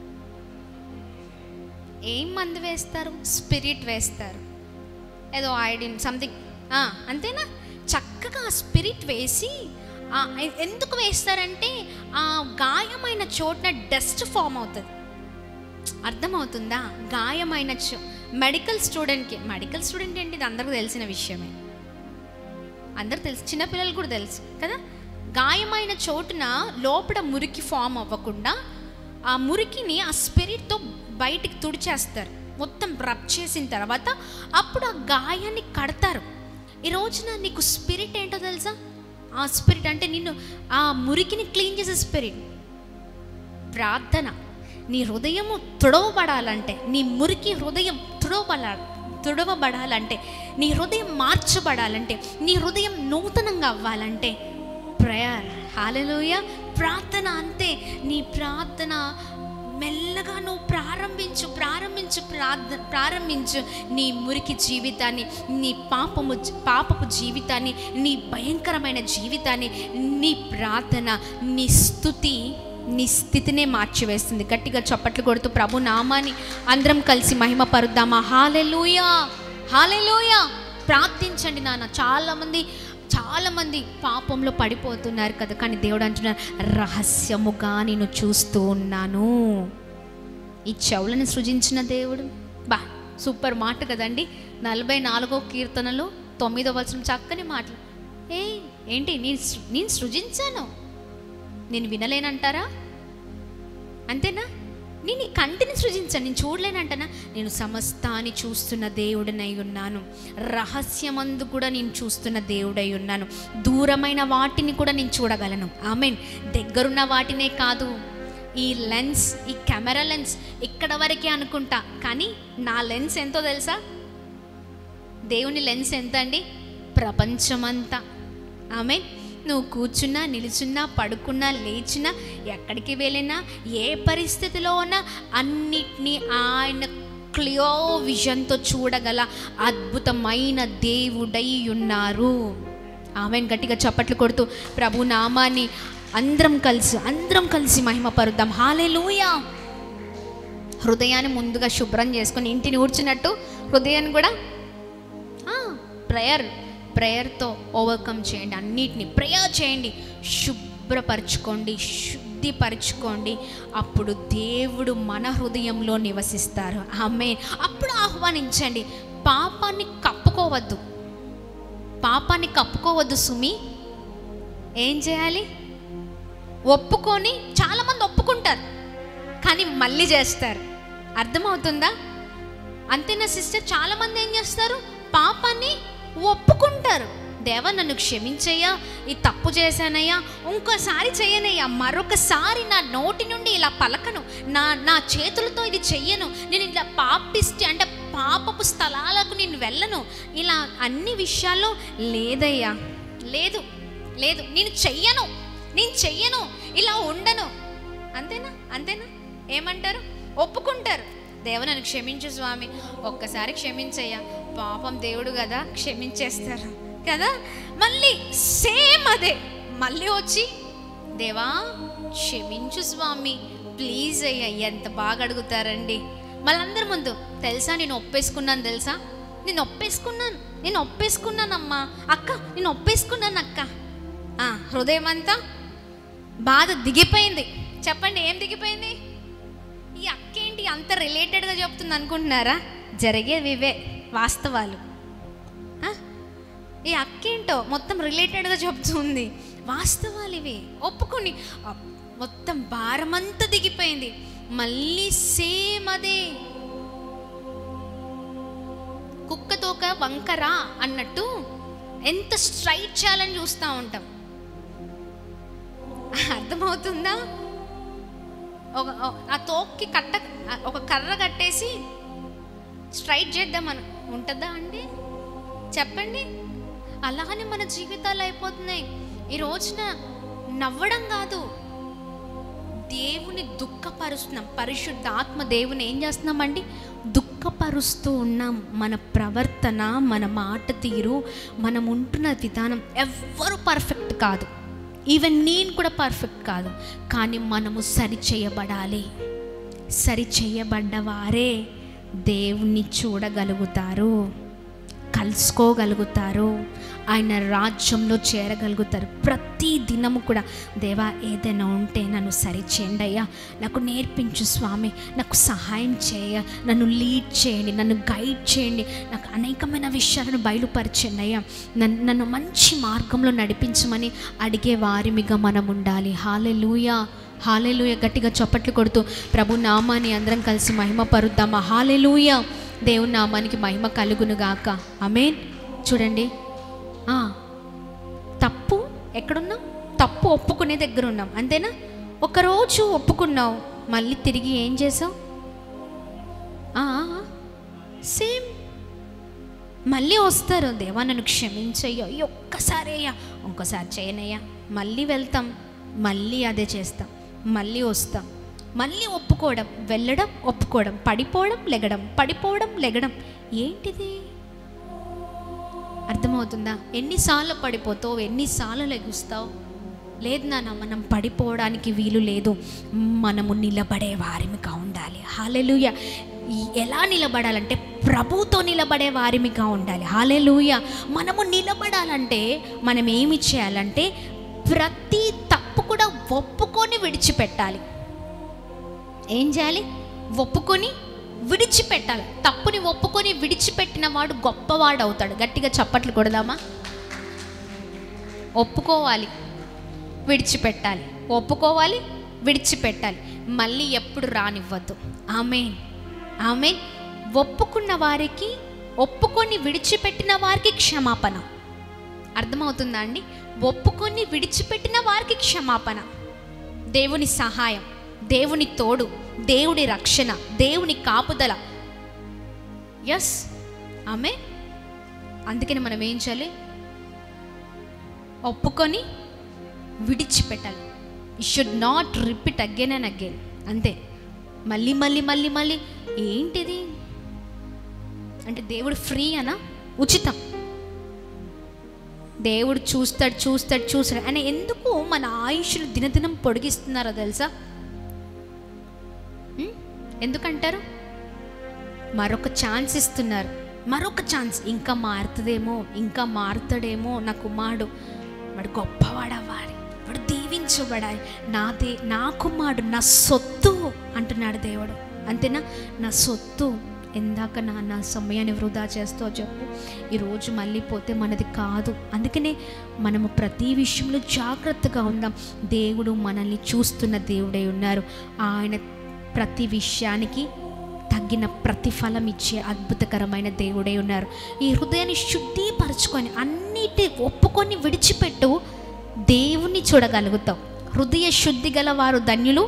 ఏం మందు వేస్తారు స్పిరిట్ వేస్తారు ఏదో ఐడిన్ సంథింగ్ అంతేనా చక్కగా ఆ స్పిరిట్ వేసి ఆ, ఎ- ఎందుకు వేస్తారంటే ఆ గాయమైన చోటున డస్ట్ ఫామ్ అవుతుంది అర్థమవుతుందా గాయమైన చో మెడికల్ స్టూడెంట్కి మెడికల్ స్టూడెంట్ ఏంటి ఇది అందరికీ తెలిసిన విషయమే అందరు తెలుసు చిన్నపిల్లలు కూడా తెలుసు కదా గాయమైన చోటున లోపల మురికి ఫామ్ అవ్వకుండా ఆ మురికిని ఆ స్పిరిట్తో బయటికి తుడిచేస్తారు మొత్తం రబ్ చేసిన తర్వాత అప్పుడు ఆ గాయాన్ని కడతారు ఈ రోజున నీకు స్పిరిట్ ఏంటో తెలుసా ఆ స్పిరిట్ అంటే నిన్ను ఆ మురికిని క్లీన్ చేసే స్పిరిట్ ప్రార్థన నీ హృదయము తుడవబడాలంటే నీ మురికి హృదయం తుడవబడ తుడవబడాలంటే నీ హృదయం మార్చబడాలంటే నీ హృదయం నూతనంగా అవ్వాలంటే ప్రేయర్ హాలలోయ ప్రార్థన అంతే నీ ప్రార్థన మెల్లగా నువ్వు ప్రారంభించు ప్రారంభించు ప్రార్థన ప్రారంభించు నీ మురికి జీవితాన్ని నీ పాపము పాపపు జీవితాన్ని నీ భయంకరమైన జీవితాన్ని నీ ప్రార్థన నీ స్థుతి నీ స్థితినే మార్చివేస్తుంది గట్టిగా చప్పట్లు కొడుతూ ప్రభు నామాన్ని అందరం కలిసి మహిమ పరుద్దామా హాలెలూయా హాలెలూయా ప్రార్థించండి నాన్న చాలామంది చాలామంది పాపంలో పడిపోతున్నారు కదా కానీ దేవుడు అంటున్నారు రహస్యముగా నేను చూస్తూ ఉన్నాను ఈ చెవులను సృజించిన దేవుడు బా సూపర్ మాట కదండి నలభై నాలుగో కీర్తనలో తొమ్మిదో వచనం చక్కని మాటలు ఏ ఏంటి నేను సృ- నేను సృజించాను నేను వినలేనంటారా అంతేనా నేను ఈ కంటిని సృజించాను నేను చూడలేనంటనా నేను సమస్తాన్ని చూస్తున్న దేవుడినై ఉన్నాను రహస్యమందు కూడా నేను చూస్తున్న దేవుడై ఉన్నాను దూరమైన వాటిని కూడా నేను చూడగలను ఆమెన్ దగ్గరున్న వాటినే కాదు ఈ లెన్స్ ఈ కెమెరా లెన్స్ ఇక్కడ వరకే అనుకుంటా కానీ నా లెన్స్ ఎంతో తెలుసా దేవుని లెన్స్ ఎంత అండి ప్రపంచమంతా ఆమె నువ్వు కూర్చున్నా నిలుచున్నా పడుకున్నా లేచినా ఎక్కడికి వెళ్ళినా ఏ పరిస్థితిలో ఉన్నా అన్నిటినీ ఆయన క్లియో విజన్తో చూడగల అద్భుతమైన దేవుడై ఉన్నారు ఆమె గట్టిగా చప్పట్లు కొడుతూ ప్రభు నామాన్ని అందరం కలిసి అందరం కలిసి మహిమ పరుద్దాం హాలేలుయా హృదయాన్ని ముందుగా శుభ్రం చేసుకొని ఇంటిని ఊడ్చినట్టు హృదయాన్ని కూడా ప్రేయర్ ప్రేయర్తో ఓవర్కమ్ చేయండి అన్నిటిని ప్రేయర్ చేయండి శుభ్రపరచుకోండి శుభ్ర శుద్ధిపరచుకోండి అప్పుడు దేవుడు మన హృదయంలో నివసిస్తారు ఆమె అప్పుడు ఆహ్వానించండి పాపాన్ని కప్పుకోవద్దు పాపాన్ని కప్పుకోవద్దు సుమి ఏం చేయాలి ఒప్పుకొని చాలామంది ఒప్పుకుంటారు కానీ మళ్ళీ చేస్తారు అర్థమవుతుందా అంతేనా సిస్టర్ చాలామంది ఏం చేస్తారు పాపాన్ని ఒప్పుకుంటారు దేవా నన్ను క్షమించయ్యా ఈ తప్పు చేశానయ్యా ఇంకోసారి చేయనయ్యా మరొకసారి నా నోటి నుండి ఇలా పలకను నా నా చేతులతో ఇది చెయ్యను నేను ఇలా పాపిస్తే అంటే పాపపు స్థలాలకు నేను వెళ్ళను ఇలా అన్ని విషయాల్లో లేదయ్యా లేదు లేదు నేను చెయ్యను నేను చెయ్యను ఇలా ఉండను అంతేనా అంతేనా ఏమంటారు ఒప్పుకుంటారు దేవ నన్ను క్షమించు స్వామి ఒక్కసారి క్షమించయ్యా పాపం దేవుడు కదా క్షమించేస్తారు కదా మళ్ళీ సేమ్ అదే మళ్ళీ వచ్చి దేవా క్షమించు స్వామి ప్లీజ్ అయ్యా ఎంత బాగా అడుగుతారండి మళ్ళందరి ముందు తెలుసా నేను ఒప్పేసుకున్నాను తెలుసా నేను ఒప్పేసుకున్నాను నేను ఒప్పేసుకున్నానమ్మా అక్క నేను ఒప్పేసుకున్నాను అక్క ఆ, హృదయం అంతా బాధ దిగిపోయింది చెప్పండి ఏం దిగిపోయింది ఈ అక్కేంటి అంత రిలేటెడ్గా చెప్తుంది అనుకుంటున్నారా జరిగేవి ఇవే వాస్తవాలు ఆ? ఈ అక్కేంటో మొత్తం రిలేటెడ్గా చెప్తుంది వాస్తవాలు ఇవి ఒప్పుకొని అప్- మొత్తం భారమంతా దిగిపోయింది మళ్ళీ సేమ్ అదే కుక్కతోక వంకరా అన్నట్టు ఎంత స్ట్రైట్ చేయాలని చూస్తూ ఉంటాం అర్థమవుతుందా ఒక ఒక- ఆ తోక్కి కట్ట ఒక కర్ర కట్టేసి స్ట్రైట్ చేద్దామని ఉంటుందా అండి చెప్పండి అలానే మన జీవితాలు అయిపోతున్నాయి ఈ రోజున నవ్వడం కాదు దేవుని దుఃఖపరుస్తున్నాం పరిశుద్ధ ఆత్మ దేవుని ఏం చేస్తున్నామండి దుఃఖపరుస్తూ ఉన్నాం మన ప్రవర్తన మన మాట తీరు మనం ఉంటున్న విధానం ఎవ్వరు పర్ఫెక్ట్ కాదు ఈవెన్ నేను కూడా పర్ఫెక్ట్ కాదు కానీ మనము సరి చేయబడాలి సరి చేయబడ్డ వారే దేవుణ్ణి చూడగలుగుతారు కలుసుకోగలుగుతారు ఆయన రాజ్యంలో చేరగలుగుతారు ప్రతి దినము కూడా దేవా ఏదైనా ఉంటే నన్ను సరిచేయండి అయ్యా నాకు నేర్పించు స్వామి నాకు సహాయం చేయ నన్ను లీడ్ చేయండి నన్ను గైడ్ చేయండి నాకు అనేకమైన విషయాలను బయలుపరచండి అయ్యా నన్ను నన్ను మంచి మార్గంలో నడిపించమని అడిగే వారిమిగా మనం ఉండాలి హాలెలూయా హాలెలూయ గట్టిగా చప్పట్లు కొడుతూ ప్రభు నామాన్ని అందరం కలిసి మహిమ పరుద్దామా హాలెలూయ దేవుని నామానికి మహిమ కలుగును గాక అమేన్ చూడండి ఆ, తప్పు ఎక్కడున్నాం తప్పు ఒప్పుకునే దగ్గర ఉన్నాం అంతేనా ఒకరోజు ఒప్పుకున్నావు మళ్ళీ తిరిగి ఏం చేసావు సేమ్ మళ్ళీ వస్తారు దేవా నన్ను క్షమించయ్యో ఈ ఒక్కసారి అయ్యా ఇంకోసారి చేయనయ్యా మళ్ళీ వెళ్తాం మళ్ళీ అదే చేస్తాం మళ్ళీ వస్తాం మళ్ళీ ఒప్పుకోవడం వెళ్ళడం ఒప్పుకోవడం పడిపోవడం లెగడం పడిపోవడం లెగడం ఏంటిది అర్థమవుతుందా ఎన్నిసార్లు పడిపోతావు ఎన్నిసార్లు లెగుస్తావు లేదు నాన్న మనం పడిపోవడానికి వీలు లేదు మనము నిలబడే వారిమిగా ఉండాలి హాలెలుయ ఎలా నిలబడాలంటే ప్రభుతో నిలబడే వారిమిగా ఉండాలి హాలెలుయ మనము నిలబడాలంటే మనం ఏమి చేయాలంటే ప్రతి తప్పు కూడా ఒప్పుకొని విడిచిపెట్టాలి ఏం చేయాలి ఒప్పుకొని విడిచిపెట్టాలి తప్పుని ఒప్పుకొని విడిచిపెట్టిన వాడు గొప్పవాడు అవుతాడు గట్టిగా చప్పట్లు కొడదామా ఒప్పుకోవాలి విడిచిపెట్టాలి ఒప్పుకోవాలి విడిచిపెట్టాలి మళ్ళీ ఎప్పుడు రానివ్వద్దు ఆమె ఆమె ఒప్పుకున్న వారికి ఒప్పుకొని విడిచిపెట్టిన వారికి క్షమాపణ అర్థమవుతుందా అండి ఒప్పుకొని విడిచిపెట్టిన వారికి క్షమాపణ దేవుని సహాయం దేవుని తోడు దేవుడి రక్షణ దేవుని కాపుదల ఎస్ ఆమె అందుకని మనం ఏం చేయాలి ఒప్పుకొని విడిచిపెట్టాలి you should not repeat again and again అంతే మళ్ళీ మళ్ళీ మళ్ళీ మళ్ళీ ఏంటిది అంటే దేవుడు ఫ్రీ అనా ఉచితం దేవుడు చూస్తాడు చూస్తాడు చూస్తాడు అని ఎందుకు మన ఆయుష్ను దినదినం పొడిగిస్తున్నారో తెలుసా ఉం? ఎందుకంటారు మరొక ఛాన్స్ ఇస్తున్నారు మరొక ఛాన్స్ ఇంకా మారుతుందేమో ఇంకా మారుతాడేమో నా కుమారుడు వాడు గొప్పవాడు అవ్వాలి వాడు దీవించ మార్చబడాయి నాదే నా కుమారుడు నా సొత్తు అంటున్నాడు దేవుడు అంతేనా నా సొత్తు ఎందాక నా నా సమయాన్ని వృధా చేస్తో చెప్పు ఈరోజు మళ్ళీ పోతే మనది కాదు అందుకనే మనము ప్రతి విషయంలో జాగ్రత్తగా ఉందాం దేవుడు మనల్ని చూస్తున్న దేవుడై ఉన్నారు ఆయన ప్రతి విషయానికి తగిన ప్రతిఫలం ఇచ్చే అద్భుతకరమైన దేవుడై ఉన్నారు ఈ హృదయాన్ని శుద్ధీపరచుకొని అన్నిటి ఒప్పుకొని విడిచిపెట్టు దేవుణ్ణి చూడగలుగుతాం హృదయ శుద్ధి గల వారు ధన్యులు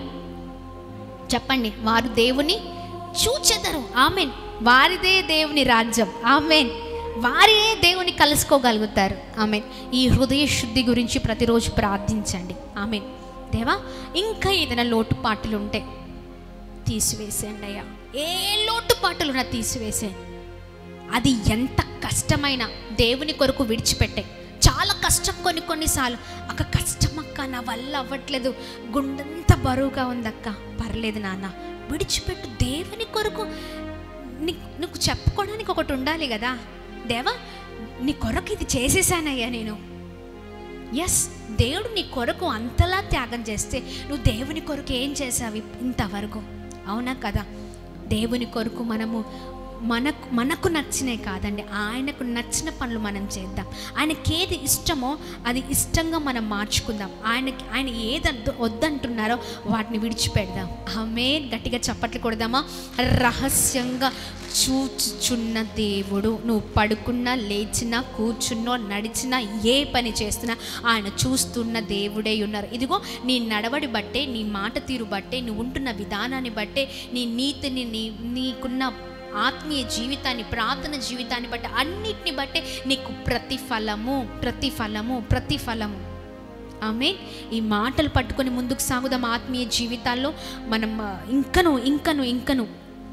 చెప్పండి వారు దేవుని చూచెదరు ఆమెన్ వారిదే దేవుని రాజ్యం ఆమెన్ వారే దేవుని కలుసుకోగలుగుతారు ఆమెన్ ఈ హృదయ శుద్ధి గురించి ప్రతిరోజు ప్రార్థించండి ఆమెన్ దేవా ఇంకా ఏదైనా లోటుపాట్లు ఉంటే తీసివేసేయండి అయ్యా ఏ లోటుపాటులున్నా తీసివేసేయండి అది ఎంత కష్టమైనా దేవుని కొరకు విడిచిపెట్టే చాలా కష్టం కొన్ని కొన్నిసార్లు అక్క కష్టం అక్క నా వల్ల అవ్వట్లేదు గుండంత బరువుగా ఉందక్క పర్లేదు నాన్న విడిచిపెట్టు దేవుని కొరకు నీ నీకు చెప్పుకోవడానికి ఒకటి ఉండాలి కదా దేవా నీ కొరకు ఇది చేసేసానయ్యా నేను ఎస్ దేవుడు నీ కొరకు అంతలా త్యాగం చేస్తే నువ్వు దేవుని కొరకు ఏం చేసావు ఇంతవరకు అవునా కదా దేవుని కొరకు మనము మనకు మనకు నచ్చినవి కాదండి ఆయనకు నచ్చిన పనులు మనం చేద్దాం ఆయనకి ఏది ఇష్టమో అది ఇష్టంగా మనం మార్చుకుందాం ఆయనకి ఆయన ఏది వద్దు- వద్దంటున్నారో వాటిని విడిచిపెడదాం ఆమె గట్టిగా చప్పట్లు కొడదామా రహస్యంగా చూచుచున్న దేవుడు నువ్వు పడుకున్నా లేచినా కూర్చున్నో నడిచినా ఏ పని చేస్తున్నా ఆయన చూస్తున్న దేవుడే ఉన్నారు ఇదిగో నీ నడవడి బట్టే నీ మాట తీరు బట్టే నువ్వు ఉంటున్న విధానాన్ని బట్టే నీ నీతిని నీ నీకున్న ఆత్మీయ జీవితాన్ని ప్రార్థన జీవితాన్ని బట్టి అన్నిటిని బట్టే నీకు ప్రతిఫలము ప్రతిఫలము ప్రతిఫలము ఆమె ఈ మాటలు పట్టుకొని ముందుకు సాగుదాం ఆత్మీయ జీవితాల్లో మనం ఆ, ఇంకను ఇంకను ఇంకను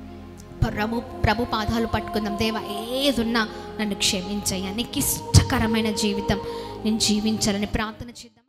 ప్రభు ప్రభు పాదాలు పట్టుకుందాం దేవా ఏదున్నా నన్ను క్షమించయ్యా నీకు ఇష్టకరమైన జీవితం నేను జీవించాలని ప్రార్థన చేద్దాం